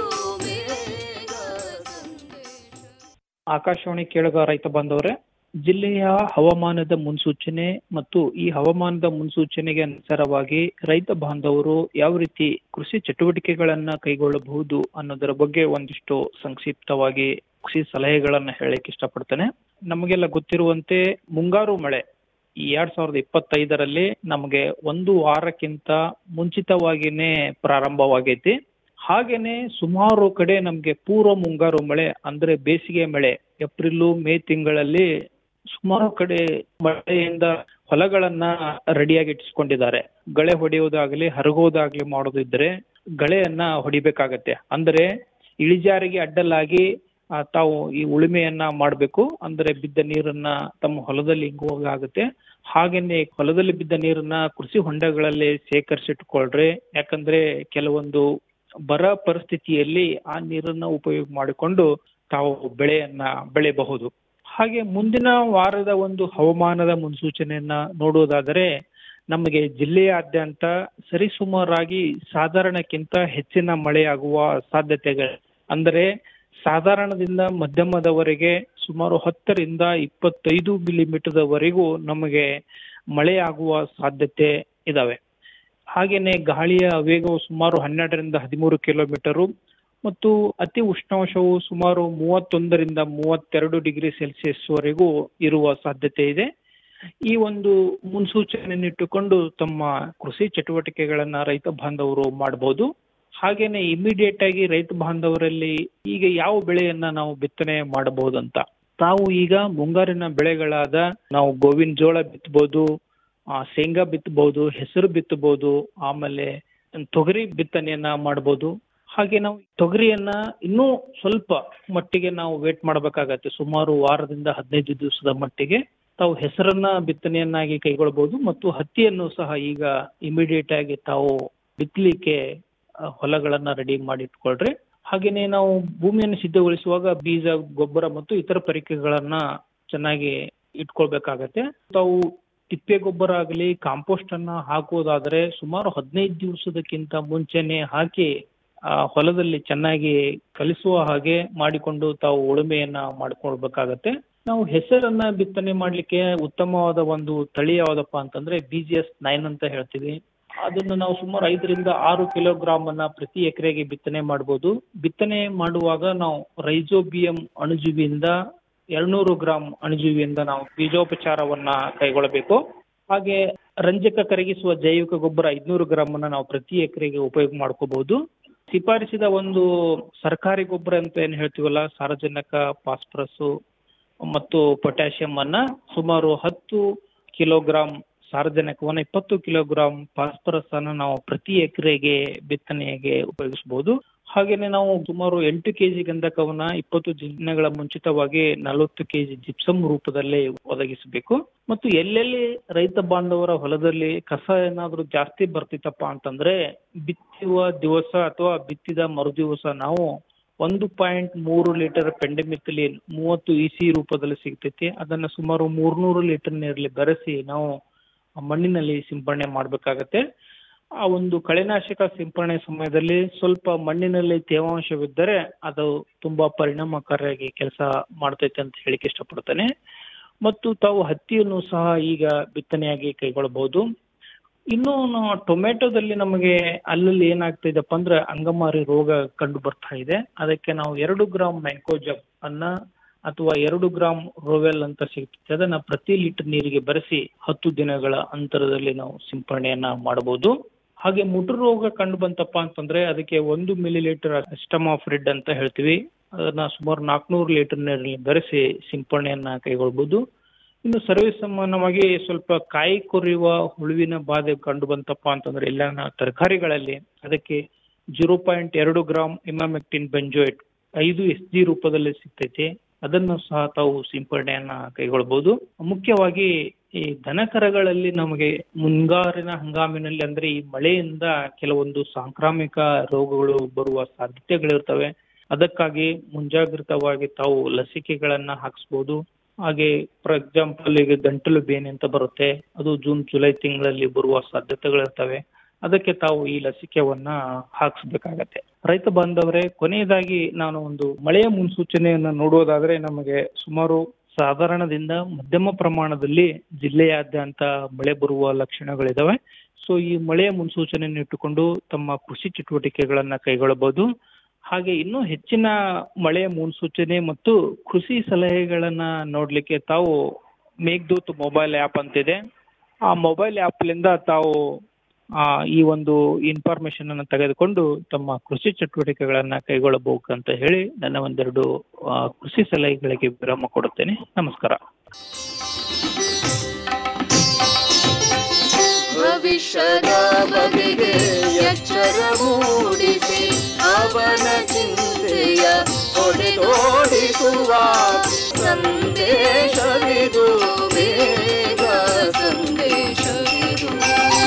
ಆಕಾಶವಾಣಿ ಕೇಳುಗ ರೈತ ಬಾಂಧವರೇ ಜಿಲ್ಲೆಯ ಹವಾಮಾನದ ಮುನ್ಸೂಚನೆ ಮತ್ತು ಈ ಹವಾಮಾನದ ಮುನ್ಸೂಚನೆಗೆ ಅನುಸಾರವಾಗಿ ರೈತ ಬಾಂಧವರು ಯಾವ ರೀತಿ ಕೃಷಿ ಚಟುವಟಿಕೆಗಳನ್ನ ಕೈಗೊಳ್ಳಬಹುದು ಅನ್ನೋದರ ಬಗ್ಗೆ ಒಂದಿಷ್ಟು ಸಂಕ್ಷಿಪ್ತವಾಗಿ ಕೃಷಿ ಸಲಹೆಗಳನ್ನ ಹೇಳಕ್ ಇಷ್ಟಪಡ್ತೇನೆ ನಮಗೆಲ್ಲ ಗೊತ್ತಿರುವಂತೆ ಮುಂಗಾರು ಮಳೆ ಈ ಎರಡ್ ಸಾವಿರದ ಇಪ್ಪತ್ತೈದರಲ್ಲಿ ನಮಗೆ ಒಂದು ವಾರಕ್ಕಿಂತ ಮುಂಚಿತವಾಗಿನೇ ಪ್ರಾರಂಭವಾಗೈತಿ ಹಾಗೇನೆ ಸುಮಾರು ಕಡೆ ನಮ್ಗೆ ಪೂರ್ವ ಮುಂಗಾರು ಮಳೆ ಅಂದ್ರೆ ಬೇಸಿಗೆ ಮಳೆ ಏಪ್ರಿಲ್ ಮೇ ತಿಂಗಳಲ್ಲಿ ಸುಮಾರು ಕಡೆ ಮಳೆಯಿಂದ ಹೊಲಗಳನ್ನ ರೆಡಿಯಾಗಿ ಇಟ್ಟಿಸ್ಕೊಂಡಿದ್ದಾರೆ ಗಳೆ ಹೊಡೆಯೋದಾಗ್ಲಿ ಹರಗೋದಾಗ್ಲಿ ಮಾಡೋದಿದ್ರೆ ಗಳೆಯನ್ನ ಹೊಡಿಬೇಕಾಗತ್ತೆ ಅಂದ್ರೆ ಇಳಿಜಾರಿಗೆ ಅಡ್ಡಲಾಗಿ ಆ, ತಾವು ಈ ಉಳುಮೆಯನ್ನ ಮಾಡಬೇಕು ಅಂದ್ರೆ ಬಿದ್ದ ನೀರನ್ನ ತಮ್ಮ ಹೊಲದಲ್ಲಿ ಇಂಗುವಾಗುತ್ತೆ ಹಾಗೇನೆ ಹೊಲದಲ್ಲಿ ಬಿದ್ದ ನೀರನ್ನ ಕೃಷಿ ಹೊಂಡಗಳಲ್ಲಿ ಶೇಖರಿಸಿಟ್ಕೊಳ್ರಿ ಯಾಕಂದ್ರೆ ಕೆಲವೊಂದು ಬರ ಪರಿಸ್ಥಿತಿಯಲ್ಲಿ ಆ ನೀರನ್ನ ಉಪಯೋಗ ಮಾಡಿಕೊಂಡು ತಾವು ಬೆಳೆಯನ್ನ ಬೆಳೆಯಬಹುದು ಹಾಗೆ ಮುಂದಿನ ವಾರದ ಒಂದು ಹವಾಮಾನದ ಮುನ್ಸೂಚನೆಯನ್ನ ನೋಡುವುದಾದರೆ ನಮಗೆ ಜಿಲ್ಲೆಯಾದ್ಯಂತ ಸರಿಸುಮಾರಾಗಿ ಸಾಧಾರಣಕ್ಕಿಂತ ಹೆಚ್ಚಿನ ಮಳೆಯಾಗುವ ಸಾಧ್ಯತೆಗಳು ಅಂದರೆ ಸಾಧಾರಣದಿಂದ ಮಧ್ಯಮದವರೆಗೆ ಸುಮಾರು ಹತ್ತರಿಂದ ಇಪ್ಪತ್ತೈದು ಮಿಲಿಮೀಟರ್ವರೆಗೂ ನಮಗೆ ಮಳೆಯಾಗುವ ಸಾಧ್ಯತೆ ಇದಾವೆ ಹಾಗೇನೆ ಗಾಳಿಯ ವೇಗವು ಸುಮಾರು ಹನ್ನೆರಡರಿಂದ ಹದಿಮೂರು ಕಿಲೋಮೀಟರು ಮತ್ತು ಅತಿ ಉಷ್ಣಾಂಶವು ಸುಮಾರು ಮೂವತ್ತೊಂದರಿಂದ ಮೂವತ್ತೆರಡು ಡಿಗ್ರಿ ಸೆಲ್ಸಿಯಸ್ ವರೆಗೂ ಇರುವ ಸಾಧ್ಯತೆ ಇದೆ ಈ ಒಂದು ಮುನ್ಸೂಚನೆಯನ್ನಿಟ್ಟುಕೊಂಡು ತಮ್ಮ ಕೃಷಿ ಚಟುವಟಿಕೆಗಳನ್ನ ರೈತ ಬಾಂಧವರು ಮಾಡಬಹುದು ಹಾಗೇನೆ ಇಮಿಡಿಯೇಟ್ ಆಗಿ ರೈತ ಬಾಂಧವರಲ್ಲಿ ಈಗ ಯಾವ ಬೆಳೆಯನ್ನ ನಾವು ಬಿತ್ತನೆ ಮಾಡಬಹುದಂತ ತಾವು ಈಗ ಮುಂಗಾರಿನ ಬೆಳೆಗಳಾದ ನಾವು ಗೋವಿನ ಜೋಳ ಬಿತ್ತಬಹುದು ಆ ಶೇಂಗಾ ಬಿತ್ತಬಹುದು ಹೆಸರು ಬಿತ್ತಬಹುದು ಆಮೇಲೆ ತೊಗರಿ ಬಿತ್ತನೆಯನ್ನ ಮಾಡಬಹುದು ಹಾಗೆ ನಾವು ತೊಗರಿಯನ್ನ ಇನ್ನೂ ಸ್ವಲ್ಪ ಮಟ್ಟಿಗೆ ನಾವು ವೇಟ್ ಮಾಡಬೇಕಾಗತ್ತೆ ಸುಮಾರು ವಾರದಿಂದ ಹದಿನೈದು ದಿವಸದ ಮಟ್ಟಿಗೆ ತಾವು ಹೆಸರನ್ನ ಬಿತ್ತನೆಯನ್ನಾಗಿ ಕೈಗೊಳ್ಳಬಹುದು ಮತ್ತು ಹತ್ತಿಯನ್ನು ಸಹ ಈಗ ಇಮಿಡಿಯೇಟ್ ಆಗಿ ತಾವು ಬಿತ್ತಲಿಕ್ಕೆ ಆ, ಹೊಲಗಳನ್ನ ರೆಡಿ ಮಾಡಿ ಇಟ್ಕೊಳ್ರಿ ಹಾಗೇನೆ ನಾವು ಭೂಮಿಯನ್ನು ಸಿದ್ಧಗೊಳಿಸುವಾಗ ಬೀಜ ಗೊಬ್ಬರ ಮತ್ತು ಇತರ ಪರಿಕರಗಳನ್ನ ಚೆನ್ನಾಗಿ ಇಟ್ಕೊಳ್ಬೇಕಾಗತ್ತೆ ತಾವು ತಿಪ್ಪೆ ಗೊಬ್ಬರ ಆಗಲಿ ಕಾಂಪೋಸ್ಟ್ ಅನ್ನ ಹಾಕುವುದಾದ್ರೆ ಸುಮಾರು ಹದಿನೈದು ದಿವಸದಕ್ಕಿಂತ ಮುಂಚೆನೆ ಹಾಕಿ ಆ ಹೊಲದಲ್ಲಿ ಚೆನ್ನಾಗಿ ಕಲಿಸುವ ಹಾಗೆ ಮಾಡಿಕೊಂಡು ತಾವು ಉಳುಮೆಯನ್ನ ಮಾಡ್ಕೊಳ್ಬೇಕಾಗತ್ತೆ ನಾವು ಹೆಸರನ್ನ ಬಿತ್ತನೆ ಮಾಡ್ಲಿಕ್ಕೆ ಉತ್ತಮವಾದ ಒಂದು ತಳಿ ಯಾವ್ದಪ್ಪ ಅಂತಂದ್ರೆ ಬಿ ಜಿ ಎಸ್ ನೈನ್ ಅಂತ ಹೇಳ್ತೀವಿ ಅದನ್ನು ನಾವು ಸುಮಾರು ಐದರಿಂದ ಆರು ಕಿಲೋಗ್ರಾಮ್ ಅನ್ನ ಪ್ರತಿ ಎಕರೆಗೆ ಬಿತ್ತನೆ ಮಾಡಬಹುದು ಬಿತ್ತನೆ ಮಾಡುವಾಗ ನಾವು ರೈಜೋಬಿಯಂ ಅಣುಜೀವಿಯಿಂದ ಎರಡ್ನೂರು ಗ್ರಾಂ ಅಣುಜೀವಿಯಿಂದ ನಾವು ಬೀಜೋಪಚಾರವನ್ನ ಕೈಗೊಳ್ಳಬೇಕು ಹಾಗೆ ರಂಜಕ ಕರಗಿಸುವ ಜೈವಿಕ ಗೊಬ್ಬರ ಐದ್ನೂರು ಗ್ರಾಮ್ ಅನ್ನ ನಾವು ಪ್ರತಿ ಎಕರೆಗೆ ಉಪಯೋಗ ಮಾಡ್ಕೋಬಹುದು ಶಿಫಾರಿಸಿದ ಒಂದು ಸರ್ಕಾರಿ ಗೊಬ್ಬರ ಅಂತ ಏನ್ ಹೇಳ್ತೀವಲ್ಲ ಸಾರಜನಕ ಫಾಸ್ಫರಸ್ ಮತ್ತು ಪೊಟ್ಯಾಷಿಯಂ ಅನ್ನ ಸುಮಾರು ಹತ್ತು ಕಿಲೋಗ್ರಾಂ ಸಾರಜನಕವನ್ನ ಇಪ್ಪತ್ತು ಕಿಲೋಗ್ರಾಂ ಫಾಸ್ಫರಸ್ ಅನ್ನ ನಾವು ಪ್ರತಿ ಎಕರೆಗೆ ಬಿತ್ತನೆಗೆ ಉಪಯೋಗಿಸಬಹುದು ಹಾಗೇನೆ ನಾವು ಸುಮಾರು ಎಂಟು ಕೆಜಿ ಗಂಧಕವನ್ನ ಇಪ್ಪತ್ತು ದಿನಗಳ ಮುಂಚಿತವಾಗಿ ನಲವತ್ತು ಕೆಜಿ ಜಿಪ್ಸಮ್ ರೂಪದಲ್ಲಿ ಒದಗಿಸಬೇಕು ಮತ್ತು ಎಲ್ಲೆಲ್ಲಿ ರೈತ ಬಾಂಧವರ ಹೊಲದಲ್ಲಿ ಕಸ ಏನಾದ್ರೂ ಜಾಸ್ತಿ ಬರ್ತಿತ್ತಪ್ಪ ಅಂತಂದ್ರೆ ಬಿತ್ತುವ ದಿವಸ ಅಥವಾ ಬಿತ್ತಿದ ಮರುದಿವಸ ನಾವು ಒಂದು ಪಾಯಿಂಟ್ ಮೂರು ಲೀಟರ್ ಪೆಂಡೆಮಿಥಿಲಿನ್ ಮೂವತ್ತು ಇಸಿ ರೂಪದಲ್ಲಿ ಸಿಗ್ತೈತಿ ಅದನ್ನ ಸುಮಾರು ಮೂರ್ನೂರು ಲೀಟರ್ ನೀರಲ್ಲಿ ಬೆರೆಸಿ ನಾವು ಆ ಮಣ್ಣಿನಲ್ಲಿ ಸಿಂಪಡಣೆ ಮಾಡ್ಬೇಕಾಗತ್ತೆ ಆ ಒಂದು ಕಳೆನಾಶಕ ಸಿಂಪಡಣೆ ಸಮಯದಲ್ಲಿ ಸ್ವಲ್ಪ ಮಣ್ಣಿನಲ್ಲಿ ತೇವಾಂಶವಿದ್ದರೆ ಅದು ತುಂಬಾ ಪರಿಣಾಮಕಾರಿಯಾಗಿ ಕೆಲಸ ಮಾಡ್ತೈತೆ ಅಂತ ಹೇಳಿಕ್ಕೆ ಇಷ್ಟಪಡ್ತೇನೆ ಮತ್ತು ತಾವು ಹತ್ತಿಯನ್ನು ಸಹ ಈಗ ಬಿತ್ತನೆಯಾಗಿ ಕೈಗೊಳ್ಳಬಹುದು ಇನ್ನು ನಾವು ಟೊಮೆಟೊದಲ್ಲಿ ನಮಗೆ ಅಲ್ಲಲ್ಲಿ ಏನಾಗ್ತಾ ಇದೆಪ್ಪ ಅಂದ್ರೆ ಅಂಗಮಾರಿ ರೋಗ ಕಂಡು ಬರ್ತಾ ಇದೆ ಅದಕ್ಕೆ ನಾವು ಎರಡು ಗ್ರಾಮ್ ಮ್ಯಾಂಕೋಜಬ್ ಅನ್ನ ಅಥವಾ ಎರಡು ಗ್ರಾಮ್ ರೋವೆಲ್ ಅಂತ ಸಿಗ್ತದೆ ಅದನ್ನ ಪ್ರತಿ ಲೀಟರ್ ನೀರಿಗೆ ಬೆರೆಸಿ ಹತ್ತು ದಿನಗಳ ಅಂತರದಲ್ಲಿ ನಾವು ಸಿಂಪರಣೆಯನ್ನ ಮಾಡಬಹುದು ಹಾಗೆ ಮುಟು ರೋಗ ಕಂಡು ಬಂತಪ್ಪ ಅಂತಂದ್ರೆ ಅದಕ್ಕೆ ಒಂದು ಮಿಲಿ ಲೀಟರ್ ರೆಡ್ ಅಂತ ಹೇಳ್ತೀವಿ ಅದನ್ನ ಸುಮಾರು ನಾಲ್ಕುನೂರು ಲೀಟರ್ ನೀರಲ್ಲಿ ಬೆರೆಸಿ ಸಿಂಪರಣೆಯನ್ನ ಕೈಗೊಳ್ಬಹುದು ಇನ್ನು ಸರ್ವೇ ಸಾಮಾನ್ಯವಾಗಿ ಸ್ವಲ್ಪ ಕಾಯಿ ಕೊರೆಯುವ ಹುಳುವಿನ ಬಾಧೆ ಕಂಡು ಬಂತಪ್ಪ ಅಂತಂದ್ರೆ ಎಲ್ಲ ತರಕಾರಿಗಳಲ್ಲಿ ಅದಕ್ಕೆ ಜೀರೋ ಪಾಯಿಂಟ್ ಎರಡು ಗ್ರಾಮ್ ಇಮಾಮೆಕ್ಟಿನ್ ಬೆಂಜೋಯಿಟ್ ಐದು ಎಸ್ ಜಿ ರೂಪದಲ್ಲಿ ಸಿಗ್ತೈತಿ ಅದನ್ನು ಸಹ ತಾವು ಸಿಂಪರಣೆಯನ್ನ ಕೈಗೊಳ್ಬಹುದು ಮುಖ್ಯವಾಗಿ ಈ ದನಕರಗಳಲ್ಲಿ ನಮಗೆ ಮುಂಗಾರಿನ ಹಂಗಾಮಿನಲ್ಲಿ ಅಂದ್ರೆ ಈ ಮಳೆಯಿಂದ ಕೆಲವೊಂದು ಸಾಂಕ್ರಾಮಿಕ ರೋಗಗಳು ಬರುವ ಸಾಧ್ಯತೆಗಳಿರ್ತವೆ ಅದಕ್ಕಾಗಿ ಮುಂಜಾಗ್ರತವಾಗಿ ತಾವು ಲಸಿಕೆಗಳನ್ನ ಹಾಕಿಸ್ಬೋದು ಹಾಗೆ ಫಾರ್ ಎಕ್ಸಾಂಪಲ್ ಈಗ ಗಂಟಲು ಬೇನೆ ಅಂತ ಬರುತ್ತೆ ಅದು ಜೂನ್ ಜುಲೈ ತಿಂಗಳಲ್ಲಿ ಬರುವ ಸಾಧ್ಯತೆಗಳಿರ್ತವೆ ಅದಕ್ಕೆ ತಾವು ಈ ಲಸಿಕೆವನ್ನ ಹಾಕಿಸ್ಬೇಕಾಗತ್ತೆ ರೈತ ಬಾಂಧವರೇ ಕೊನೆಯದಾಗಿ ನಾನು ಒಂದು ಮಳೆಯ ಮುನ್ಸೂಚನೆಯನ್ನ ನೋಡುವುದಾದ್ರೆ ನಮಗೆ ಸುಮಾರು ಸಾಧಾರಣದಿಂದ ಮಧ್ಯಮ ಪ್ರಮಾಣದಲ್ಲಿ ಜಿಲ್ಲೆಯಾದ್ಯಂತ ಮಳೆ ಬರುವ ಲಕ್ಷಣಗಳಿದಾವೆ ಸೊ ಈ ಮಳೆಯ ಮುನ್ಸೂಚನೆಯನ್ನು ಇಟ್ಟುಕೊಂಡು ತಮ್ಮ ಕೃಷಿ ಚಟುವಟಿಕೆಗಳನ್ನ ಕೈಗೊಳ್ಳಬಹುದು ಹಾಗೆ ಇನ್ನೂ ಹೆಚ್ಚಿನ ಮಳೆಯ ಮುನ್ಸೂಚನೆ ಮತ್ತು ಕೃಷಿ ಸಲಹೆಗಳನ್ನ ನೋಡ್ಲಿಕ್ಕೆ ತಾವು ಮೇಘದೂತ್ ಮೊಬೈಲ್ ಆ್ಯಪ್ ಅಂತಿದೆ ಆ ಮೊಬೈಲ್ ಆ್ಯಪ್ಲಿಂದ ತಾವು ಆ ಈ ಒಂದು ಇನ್ಫಾರ್ಮೇಶನ್ ಅನ್ನು ತೆಗೆದುಕೊಂಡು ತಮ್ಮ ಕೃಷಿ ಚಟುವಟಿಕೆಗಳನ್ನ ಕೈಗೊಳ್ಳಬಹುದು ಅಂತ ಹೇಳಿ ನನ್ನ ಒಂದೆರಡು ಆ, ಕೃಷಿ ಸಲಹೆಗಳಿಗೆ ವಿರಾಮ ಕೊಡುತ್ತೇನೆ ನಮಸ್ಕಾರ ಭವಿಷ್ಯದ ಬಗೆಗೆ ಎಚ್ಚರ ಮೂಡಿಸಿ ಅವನ ಚಿಂತೆಯ ಹೊಡೆದೋಡಿಸುವ ಸಂದೇಶವಿದು ಬೇಗ ಸಂದೇಶವಿದು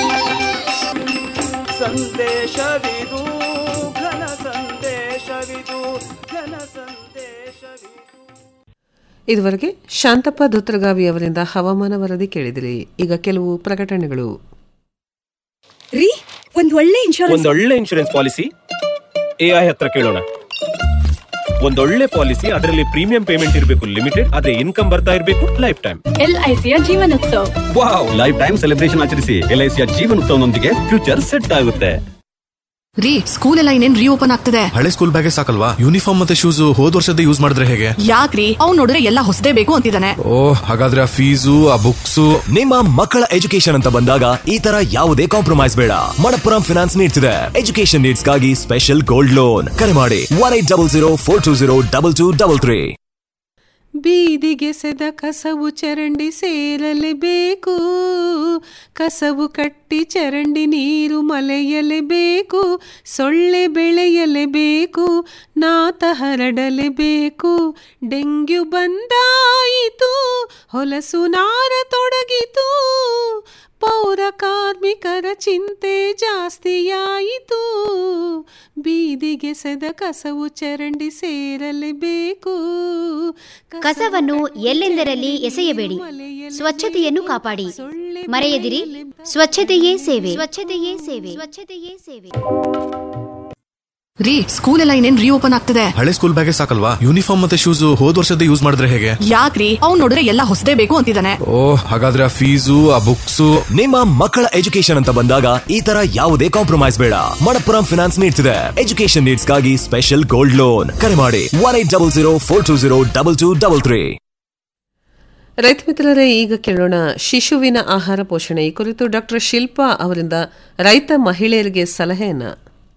ಸಂದೇಶವಿದು ಘನ ಸಂದೇಶವಿದು ಘನ ಸಂದೇಶವಿದು ಇದುವರೆಗೆ ಶಾಂತಪ್ಪ ಧುತ್ರಗಾವಿ ಅವರಿಂದ ಹವಾಮಾನ ವರದಿ ಕೇಳಿದಿರಿ ಈಗ ಕೆಲವು ಪ್ರಕಟಣೆಗಳು ರೀ ಒಂದ್ ಒಳ್ಳೆ ಇನ್ಶೂರೆನ್ಸ್ ಒಂದೊಳ್ಳೆ ಇನ್ಶೂರೆನ್ಸ್ ಪಾಲಿಸಿ ಎಐ ಹತ್ರ ಕೇಳೋಣ ಒಂದೊಳ್ಳೆ ಪಾಲಿಸಿ ಅದರಲ್ಲಿ ಪ್ರೀಮಿಯಂ ಪೇಮೆಂಟ್ ಇರಬೇಕು ಲಿಮಿಟೆಡ್ ಅದೇ ಇನ್ಕಮ್ ಬರ್ತಾ ಇರಬೇಕು ಲೈಫ್ ಟೈಮ್ ಎಲ್ಐಸಿಯ Jeevanotsav wow life time celebration ಆಚರಿಸಿ ಎಲ್ಐಸಿಯ ಜೀವನೋತ್ಸವನೊಂದಿಗೆ ಫ್ಯೂಚರ್ ಸೆಟ್ ಆಗುತ್ತೆ ರೀ ಸ್ಕೂಲ್ ಎಲ್ಲ ಇನ್ನೇನ್ ರೀಓಪನ್ ಆಗ್ತದೆ ಹಳೆ ಸ್ಕೂಲ್ ಬ್ಯಾಗೇ ಸಾಕಲ್ವಾ ಯೂನಿಫಾರ್ಮ್ ಮತ್ತೆ ಶೂಸ್ ಹೋದ್ ವರ್ಷದ ಯೂಸ್ ಮಾಡಿದ್ರೆ ಹೇಗೆ ಯಾಕ್ರಿ ಅವ್ನ್ ನೋಡಿದ್ರೆ ಎಲ್ಲ ಹೊಸದೇ ಬೇಕು ಅಂತಿದ್ದಾನೆ ಓ ಹಾಗಾದ್ರೆ ಆ ಫೀಸು ಆ ಬುಕ್ಸ್ ನಿಮ್ಮ ಮಕ್ಕಳ ಎಜುಕೇಶನ್ ಅಂತ ಬಂದಾಗ ಈ ತರ ಯಾವುದೇ ಕಾಂಪ್ರಮೈಸ್ ಬೇಡ ಮಣಪ್ಪುರಂ ಫಿನಾನ್ಸ್ ನೀಡ್ಸ್ ಇದೆ ಎಜುಕೇಶನ್ ನೀಡ್ಸ್ ಗಾಗಿ ಸ್ಪೆಷಲ್ ಗೋಲ್ಡ್ ಲೋನ್ ಕರೆ ಮಾಡಿ one eight double zero four two zero double two double three ಬೀದಿಗೆಸೆದ ಕಸವು ಚರಂಡಿ ಸೇರಲೇಬೇಕು ಕಸವು ಕಟ್ಟಿ ಚರಂಡಿ ನೀರು ಮಲೆಯಲೇಬೇಕು ಸೊಳ್ಳೆ ಬೆಳೆಯಲೇಬೇಕು ನಾತ ಹರಡಲೇಬೇಕು ಡೆಂಗ್ಯೂ ಬಂದಾಯಿತು ಹೊಲಸು ನಾರ ತೊಡಗಿತು ಪೌರ ಕಾರ್ಮಿಕರ ಚಿಂತೆ ಜಾಸ್ತಿಯಾಯಿತು ಬೀದಿಗೆಸೆದ ಕಸವು ಚರಂಡಿ ಸೇರಲೇಬೇಕು ಕಸವನ್ನು ಎಲ್ಲೆಂದರಲ್ಲಿ ಎಸೆಯಬೇಡಿ ಸ್ವಚ್ಛತೆಯನ್ನು ಕಾಪಾಡಿ ಮರೆಯದಿರಿ ಸ್ವಚ್ಛತೆಯೇ ಸೇವೆ ಸ್ವಚ್ಛತೆಯೇ ಸೇವೆ ಸ್ವಚ್ಛತೆಯೇ ಸೇವೆ ರೀ ಸ್ಕೂಲ್ ಎಲ್ಲ ಇನ್ನೇನ್ ರೀಓಪನ್ ಆಗ್ತದೆ ಹಳೆ ಸ್ಕೂಲ್ ಬ್ಯಾಗೇ ಸಾಕಲ್ವಾ ಯೂನಿಫಾರ್ಮ್ ಮತ್ತೆ ಶೂಸ್ ಹೋದ್ ವರ್ಷದ ಯೂಸ್ ಮಾಡಿದ್ರೆ ಹೇಗೆ ಯಾಕ್ರಿ ಅವ್ನ್ ನೋಡಿದ್ರೆ ಎಲ್ಲ ಹೊಸದೇ ಬೇಕು ಅಂತಿದ್ದಾನೆ ಓ ಹಾಗಾದ್ರೆ ಆ ಫೀಸು ಆ ಬುಕ್ಸ್ ನಿಮ್ಮ ಮಕ್ಕಳ ಎಜುಕೇಶನ್ ಅಂತ ಬಂದಾಗ ಈ ತರ ಯಾವುದೇ ಕಾಂಪ್ರಮೈಸ್ ಬೇಡ ಮಣಪ್ಪುರಂ ಫಿನಾನ್ಸ್ ನೀಡ್ಸ್ ಇದೆ ಎಜುಕೇಶನ್ ನೀಡ್ಸ್ ಗಾಗಿ ಸ್ಪೆಷಲ್ ಗೋಲ್ಡ್ ಲೋನ್ ಕರೆ ಮಾಡಿ one eight double zero four two zero double two double three ರೈತ ಮಿತ್ರರೇ ಈಗ ಕೇಳೋಣ ಶಿಶುವಿನ ಆಹಾರ ಪೋಷಣೆ ಈ ಕುರಿತು ಡಾಕ್ಟರ್ ಶಿಲ್ಪಾ ಅವರಿಂದ ರೈತ ಮಹಿಳೆಯರಿಗೆ ಸಲಹೆಯನ್ನ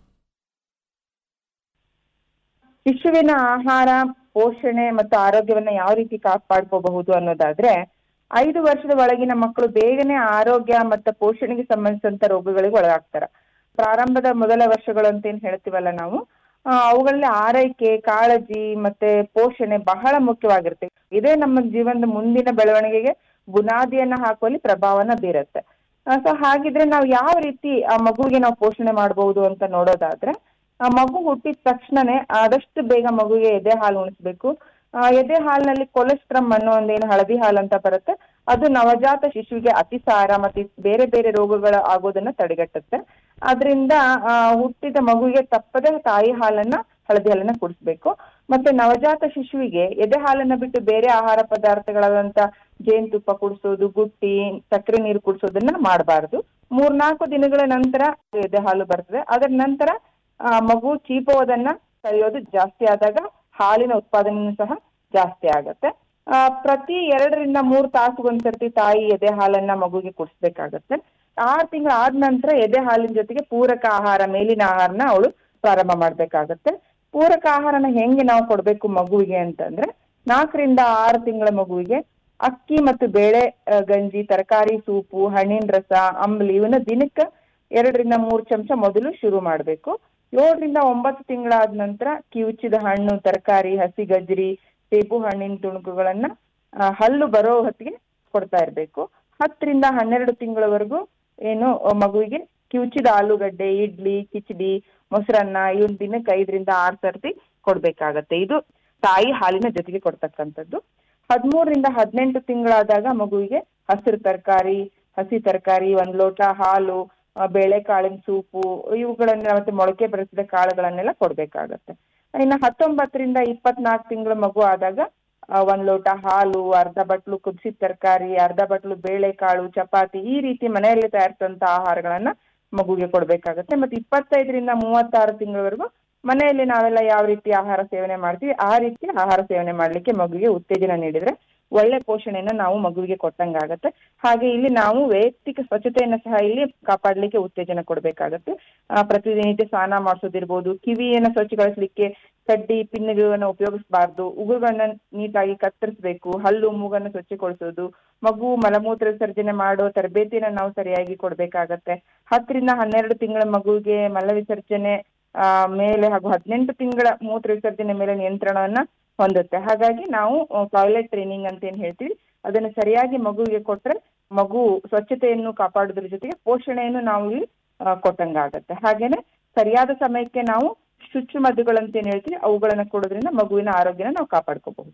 ಶಿಶುವಿನ ಆಹಾರ ಪೋಷಣೆ ಮತ್ತು ಆರೋಗ್ಯವನ್ನ ಯಾವ ರೀತಿ ಕಾಪಾಡ್ಕೋಬಹುದು ಅನ್ನೋದಾದ್ರೆ ಐದು ವರ್ಷದ ಒಳಗಿನ ಮಕ್ಕಳು ಬೇಗನೆ ಆರೋಗ್ಯ ಮತ್ತು ಪೋಷಣೆಗೆ ಸಂಬಂಧಿಸಿದಂತ ರೋಗಗಳಿಗೆ ಒಳಗಾಗ್ತಾರ ಪ್ರಾರಂಭದ ಮೊದಲ ವರ್ಷಗಳು ಅಂತ ಏನ್ ಹೇಳ್ತೀವಲ್ಲ ನಾವು ಆ, ಅವುಗಳಲ್ಲಿ ಆರೈಕೆ ಕಾಳಜಿ ಮತ್ತೆ ಪೋಷಣೆ ಬಹಳ ಮುಖ್ಯವಾಗಿರುತ್ತೆ ಇದೇ ನಮ್ಮ ಜೀವನದ ಮುಂದಿನ ಬೆಳವಣಿಗೆಗೆ ಬುನಾದಿಯನ್ನ ಹಾಕುವಲ್ಲಿ ಪ್ರಭಾವನ ಬೀರುತ್ತೆ ಸೊ ಹಾಗಿದ್ರೆ ನಾವು ಯಾವ ರೀತಿ ಆ ಮಗುವಿಗೆ ನಾವು ಪೋಷಣೆ ಮಾಡಬಹುದು ಅಂತ ನೋಡೋದಾದ್ರೆ ಆ ಮಗು ಹುಟ್ಟಿದ ತಕ್ಷಣನೇ ಆದಷ್ಟು ಬೇಗ ಮಗುವಿಗೆ ಎದೆ ಹಾಲು ಉಣಿಸ್ಬೇಕು ಆ, ಎದೆ ಹಾಲಿನಲ್ಲಿ ಕೊಲೆಸ್ಟ್ರಮ್ ಅನ್ನೋ ಒಂದೇನು ಹಳದಿ ಹಾಲು ಅಂತ ಬರುತ್ತೆ ಅದು ನವಜಾತ ಶಿಶುವಿಗೆ ಅತಿಸಾರ ಮತ್ತೆ ಬೇರೆ ಬೇರೆ ರೋಗಗಳ ಆಗೋದನ್ನ ತಡೆಗಟ್ಟುತ್ತೆ ಅದರಿಂದ ಹುಟ್ಟಿದ ಮಗುವಿಗೆ ತಪ್ಪದೆ ತಾಯಿ ಹಾಲನ್ನ ಹಳದಿ ಹಾಲನ್ನ ಕುಡಿಸ್ಬೇಕು ಮತ್ತೆ ನವಜಾತ ಶಿಶುವಿಗೆ ಎದೆ ಹಾಲನ್ನ ಬಿಟ್ಟು ಬೇರೆ ಆಹಾರ ಪದಾರ್ಥಗಳಾದಂತ ಜೇನುತುಪ್ಪ ಕುಡಿಸೋದು ಗುಟ್ಟಿ ಸಕ್ಕರೆ ನೀರು ಕುಡಿಸೋದನ್ನ ಮಾಡಬಾರ್ದು ಮೂರ್ನಾಲ್ಕು ದಿನಗಳ ನಂತರ ಎದೆ ಹಾಲು ಬರ್ತದೆ ಅದರ ನಂತರ ಆ ಮಗು ಚೀಪೋದನ್ನ ಕಲಿಯೋದು ಜಾಸ್ತಿ ಆದಾಗ ಹಾಲಿನ ಉತ್ಪಾದನೆಯೂ ಸಹ ಜಾಸ್ತಿ ಆಗತ್ತೆ ಆ ಪ್ರತಿ ಎರಡರಿಂದ ಮೂರು ತಾಸುಗೊಂದ್ಸರ್ತಿ ತಾಯಿ ಎದೆ ಹಾಲನ್ನ ಮಗುಗೆ ಕುಡಿಸ್ಬೇಕಾಗತ್ತೆ ಆರು ತಿಂಗಳು ಆದ ನಂತರ ಎದೆ ಹಾಲಿನ ಜೊತೆಗೆ ಪೂರಕ ಆಹಾರ ಮೇಲಿನ ಆಹಾರನ ಅವಳು ಪ್ರಾರಂಭ ಮಾಡ್ಬೇಕಾಗತ್ತೆ ಪೂರಕ ಆಹಾರನ ಹೆಂಗೆ ನಾವು ಕೊಡ್ಬೇಕು ಮಗುವಿಗೆ ಅಂತಂದ್ರೆ ನಾಲ್ಕರಿಂದ ಆರು ತಿಂಗಳ ಮಗುವಿಗೆ ಅಕ್ಕಿ ಮತ್ತು ಬೇಳೆ ಆ, ಗಂಜಿ ತರಕಾರಿ ಸೂಪು ಹಣ್ಣಿನ ರಸ ಅಂಬ್ಲಿ ಇವನ್ನ ದಿನಕ್ಕೆ ಎರಡರಿಂದ ಮೂರು ಚಮಚ ಮೊದಲು ಶುರು ಮಾಡಬೇಕು ಏಳರಿಂದ ಒಂಬತ್ತು ತಿಂಗಳಾದ ನಂತರ ಕಿವುಚಿದ ಹಣ್ಣು ತರಕಾರಿ ಹಸಿ ಗಜ್ರಿ ಸೇಬು ಹಣ್ಣಿನ ತುಣುಕುಗಳನ್ನ ಆ, ಹಲ್ಲು ಬರೋ ಹೊತ್ತಿಗೆ ಕೊಡ್ತಾ ಇರ್ಬೇಕು ಹತ್ತರಿಂದ ಹನ್ನೆರಡು ತಿಂಗಳವರೆಗೂ ಏನು ಆ, ಮಗುವಿಗೆ ಕಿವುಚಿದ ಆಲೂಗಡ್ಡೆ ಇಡ್ಲಿ ಕಿಚಡಿ ಮೊಸರನ್ನ ಇವನ್ ದಿನಕ್ಕೆ ಐದರಿಂದ ಆರು ಸರ್ತಿ ಕೊಡ್ಬೇಕಾಗತ್ತೆ ಇದು ತಾಯಿ ಹಾಲಿನ ಜೊತೆಗೆ ಕೊಡ್ತಕ್ಕಂಥದ್ದು ಹದಿಮೂರರಿಂದ ಹದಿನೆಂಟು ತಿಂಗಳಾದಾಗ ಮಗುವಿಗೆ ಹಸಿರು ತರಕಾರಿ ಹಸಿ ತರಕಾರಿ ಒಂದ್ ಲೋಟ ಹಾಲು ಆ, ಬೇಳೆಕಾಳಿನ ಸೂಪು ಇವುಗಳನ್ನ ಮತ್ತೆ ಮೊಳಕೆ ಬರಿಸಿದ ಕಾಳುಗಳನ್ನೆಲ್ಲ ಕೊಡ್ಬೇಕಾಗತ್ತೆ ಇನ್ನು ಹತ್ತೊಂಬತ್ತರಿಂದ ಇಪ್ಪತ್ನಾಲ್ಕು ತಿಂಗಳ ಮಗು ಆದಾಗ ಆ, ಒಂದ್ ಲೋಟ ಹಾಲು ಅರ್ಧ ಬಟ್ಲು ಕುದಿಸಿದ ತರಕಾರಿ ಅರ್ಧ ಬಟ್ಲು ಬೇಳೆಕಾಳು ಚಪಾತಿ ಈ ರೀತಿ ಮನೆಯಲ್ಲಿ ತಯಾರಿಸಿದಂತ ಆಹಾರಗಳನ್ನ ಮಗುಗೆ ಕೊಡ್ಬೇಕಾಗತ್ತೆ ಮತ್ತೆ ಇಪ್ಪತ್ತೈದರಿಂದ ಮೂವತ್ತಾರು ತಿಂಗಳವರೆಗೂ ಮನೆಯಲ್ಲಿ ನಾವೆಲ್ಲ ಯಾವ ರೀತಿ ಆಹಾರ ಸೇವನೆ ಮಾಡ್ತೀವಿ ಆ ರೀತಿ ಆಹಾರ ಸೇವನೆ ಮಾಡ್ಲಿಕ್ಕೆ ಮಗುವಿಗೆ ಉತ್ತೇಜನ ನೀಡಿದ್ರೆ ಒಳ್ಳೆ ಪೋಷಣೆಯನ್ನ ನಾವು ಮಗುವಿಗೆ ಕೊಟ್ಟಂಗಾಗತ್ತೆ ಹಾಗೆ ಇಲ್ಲಿ ನಾವು ವೈಯಕ್ತಿಕ ಸ್ವಚ್ಛತೆಯನ್ನ ಸಹ ಇಲ್ಲಿ ಕಾಪಾಡ್ಲಿಕ್ಕೆ ಉತ್ತೇಜನ ಕೊಡ್ಬೇಕಾಗತ್ತೆ ಆ, ಪ್ರತಿನಿತ್ಯ ಸ್ನಾನ ಮಾಡಿಸೋದಿರ್ಬೋದು ಕಿವಿಯನ್ನ ಸ್ವಚ್ಛಗೊಳಿಸ್ಲಿಕ್ಕೆ ಕಡ್ಡಿ ಪಿನ್ನುಗಳನ್ನ ಉಪಯೋಗಿಸಬಾರ್ದು ಉಗುರುಗಳನ್ನ ನೀಟಾಗಿ ಕತ್ತರಿಸ್ಬೇಕು ಹಲ್ಲು ಮೂಗನ್ನ ಸ್ವಚ್ಛಗೊಳಿಸೋದು ಮಗು ಮಲಮೂತ್ರ ವಿಸರ್ಜನೆ ಮಾಡೋ ತರಬೇತಿಯನ್ನ ನಾವು ಸರಿಯಾಗಿ ಕೊಡ್ಬೇಕಾಗತ್ತೆ ಹತ್ತರಿಂದ ಹನ್ನೆರಡು ತಿಂಗಳ ಮಗುವಿಗೆ ಮಲ ವಿಸರ್ಜನೆ ಆ ಮೇಲೆ ಹಾಗೂ ಹದಿನೆಂಟು ತಿಂಗಳ ಮೂತ್ರ ವಿಸರ್ಜನೆ ಮೇಲೆ ನಿಯಂತ್ರಣವನ್ನ ಹೊಂದುತ್ತೆ ಹಾಗಾಗಿ ನಾವು ಟಾಯ್ಲೆಟ್ ಟ್ರೈನಿಂಗ್ ಅಂತ ಏನ್ ಹೇಳ್ತೀವಿ ಅದನ್ನ ಸರಿಯಾಗಿ ಮಗುವಿಗೆ ಕೊಟ್ರೆ ಮಗು ಸ್ವಚ್ಛತೆಯನ್ನು ಕಾಪಾಡೋದ್ರ ಜೊತೆಗೆ ಪೋಷಣೆಯನ್ನು ನಾವು ಇಲ್ಲಿ ಆ, ಕೊಟ್ಟಂಗಾಗತ್ತೆ ಹಾಗೇನೆ ಸರಿಯಾದ ಸಮಯಕ್ಕೆ ನಾವು ಚುಚ್ಚುಮದ್ದುಗಳಂತ ಏನ್ ಹೇಳ್ತೀವಿ ಅವುಗಳನ್ನ ಕೊಡೋದ್ರಿಂದ ಮಗುವಿನ ಆರೋಗ್ಯನ ನಾವು ಕಾಪಾಡ್ಕೋಬಹುದು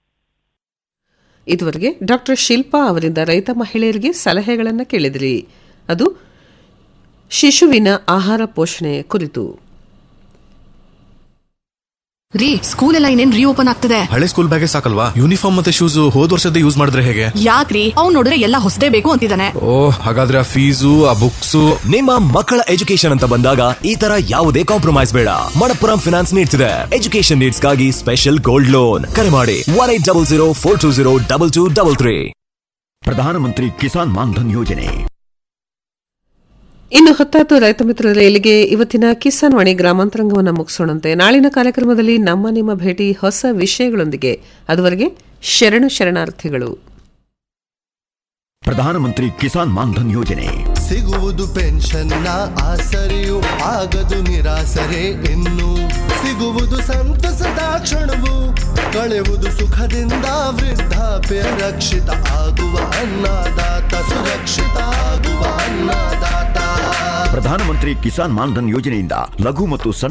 ಇದುವರೆಗೆ ಡಾಕ್ಟರ್ ಶಿಲ್ಪಾ ಅವರಿಂದ ರೈತ ಮಹಿಳೆಯರಿಗೆ ಸಲಹೆಗಳನ್ನು ಕೇಳಿದಿರಿ ಅದು ಶಿಶುವಿನ ಆಹಾರ ಪೋಷಣೆ ಕುರಿತು ರೀ ಸ್ಕೂಲ್ ಎಲ್ಲ ಇನ್ನೇನ್ ರೀಓಪನ್ ಆಗ್ತದೆ ಹಳೆ ಸ್ಕೂಲ್ ಬ್ಯಾಗೆ ಸಾಕಲ್ವಾ ಯೂನಿಫಾರ್ಮ್ ಮತ್ತೆ ಶೂಸ್ ಹೋದ್ ವರ್ಷದ ಯೂಸ್ ಮಾಡಿದ್ರೆ ಹೇಗೆ ಯಾಕ್ರಿ ಅವ್ನ್ ನೋಡಿದ್ರೆ ಎಲ್ಲ ಹೊಸದೇ ಬೇಕು ಅಂತಿದ್ದಾನೆ ಓ ಹಾಗಾದ್ರೆ ಆ ಫೀಸು ಆ ಬುಕ್ಸು ನಿಮ್ಮ ಮಕ್ಕಳ ಎಜುಕೇಶನ್ ಅಂತ ಬಂದಾಗ ಈ ತರ ಯಾವುದೇ ಕಾಂಪ್ರಮೈಸ್ ಬೇಡ ಮಣಪ್ಪುರಂ ಫಿನಾನ್ಸ್ ನೀಡ್ತಿದೆ ಎಜುಕೇಶನ್ ನೀಡ್ಸ್ಗಾಗಿ ಸ್ಪೆಷಲ್ ಗೋಲ್ಡ್ ಲೋನ್ ಕರೆ ಮಾಡಿ one eight double zero four two zero double two double three Pradhanmantri Kisan Maandhan ಯೋಜನೆ ಇನ್ನು ಹತ್ತಾತು ರೈತ ಮಿತ್ರರ ಇಲ್ಲಿಗೆ ಇವತ್ತಿನ ಕಿಸಾನ್ ವಾಣಿ ಗ್ರಾಮಾಂತರಂಗವನ್ನು ಮುಗಿಸೋಣಂತೆ ನಾಳಿನ ಕಾರ್ಯಕ್ರಮದಲ್ಲಿ ನಮ್ಮ ನಿಮ್ಮ ಭೇಟಿ ಹೊಸ ವಿಷಯಗಳೊಂದಿಗೆ ಅದುವರೆಗೆ ಶರಣು ಶರಣಾರ್ಥಿಗಳು ಪ್ರಧಾನಮಂತ್ರಿ ಕಿಸಾನ್ ಮಾನ್ಧನ್ ಯೋಜನೆ ಸಿಗುವುದು ಪೆನ್ಷನ್ನ ಆಸರೆಯು ಆಗದು ನಿರಾಸರೆ ಇನ್ನು ಸಿಗುವುದು ಸಂತಸದ ಕ್ಷಣವು ಕಳೆವುದು ಸುಖದಿಂದ ವೃದ್ಧಾಪ್ಯ ರಕ್ಷಿತ ಆಗುವ ಅನ್ನದಾತ ಸುರಕ್ಷಿತ ಆಗುವ ಅನ್ನದಾತ ಪ್ರಧಾನಮಂತ್ರಿ ಕಿಸಾನ್ ಮಾನ್ಧನ್ ಯೋಜನೆಯಿಂದ ಲಘು ಮತ್ತು ಸಣ್ಣ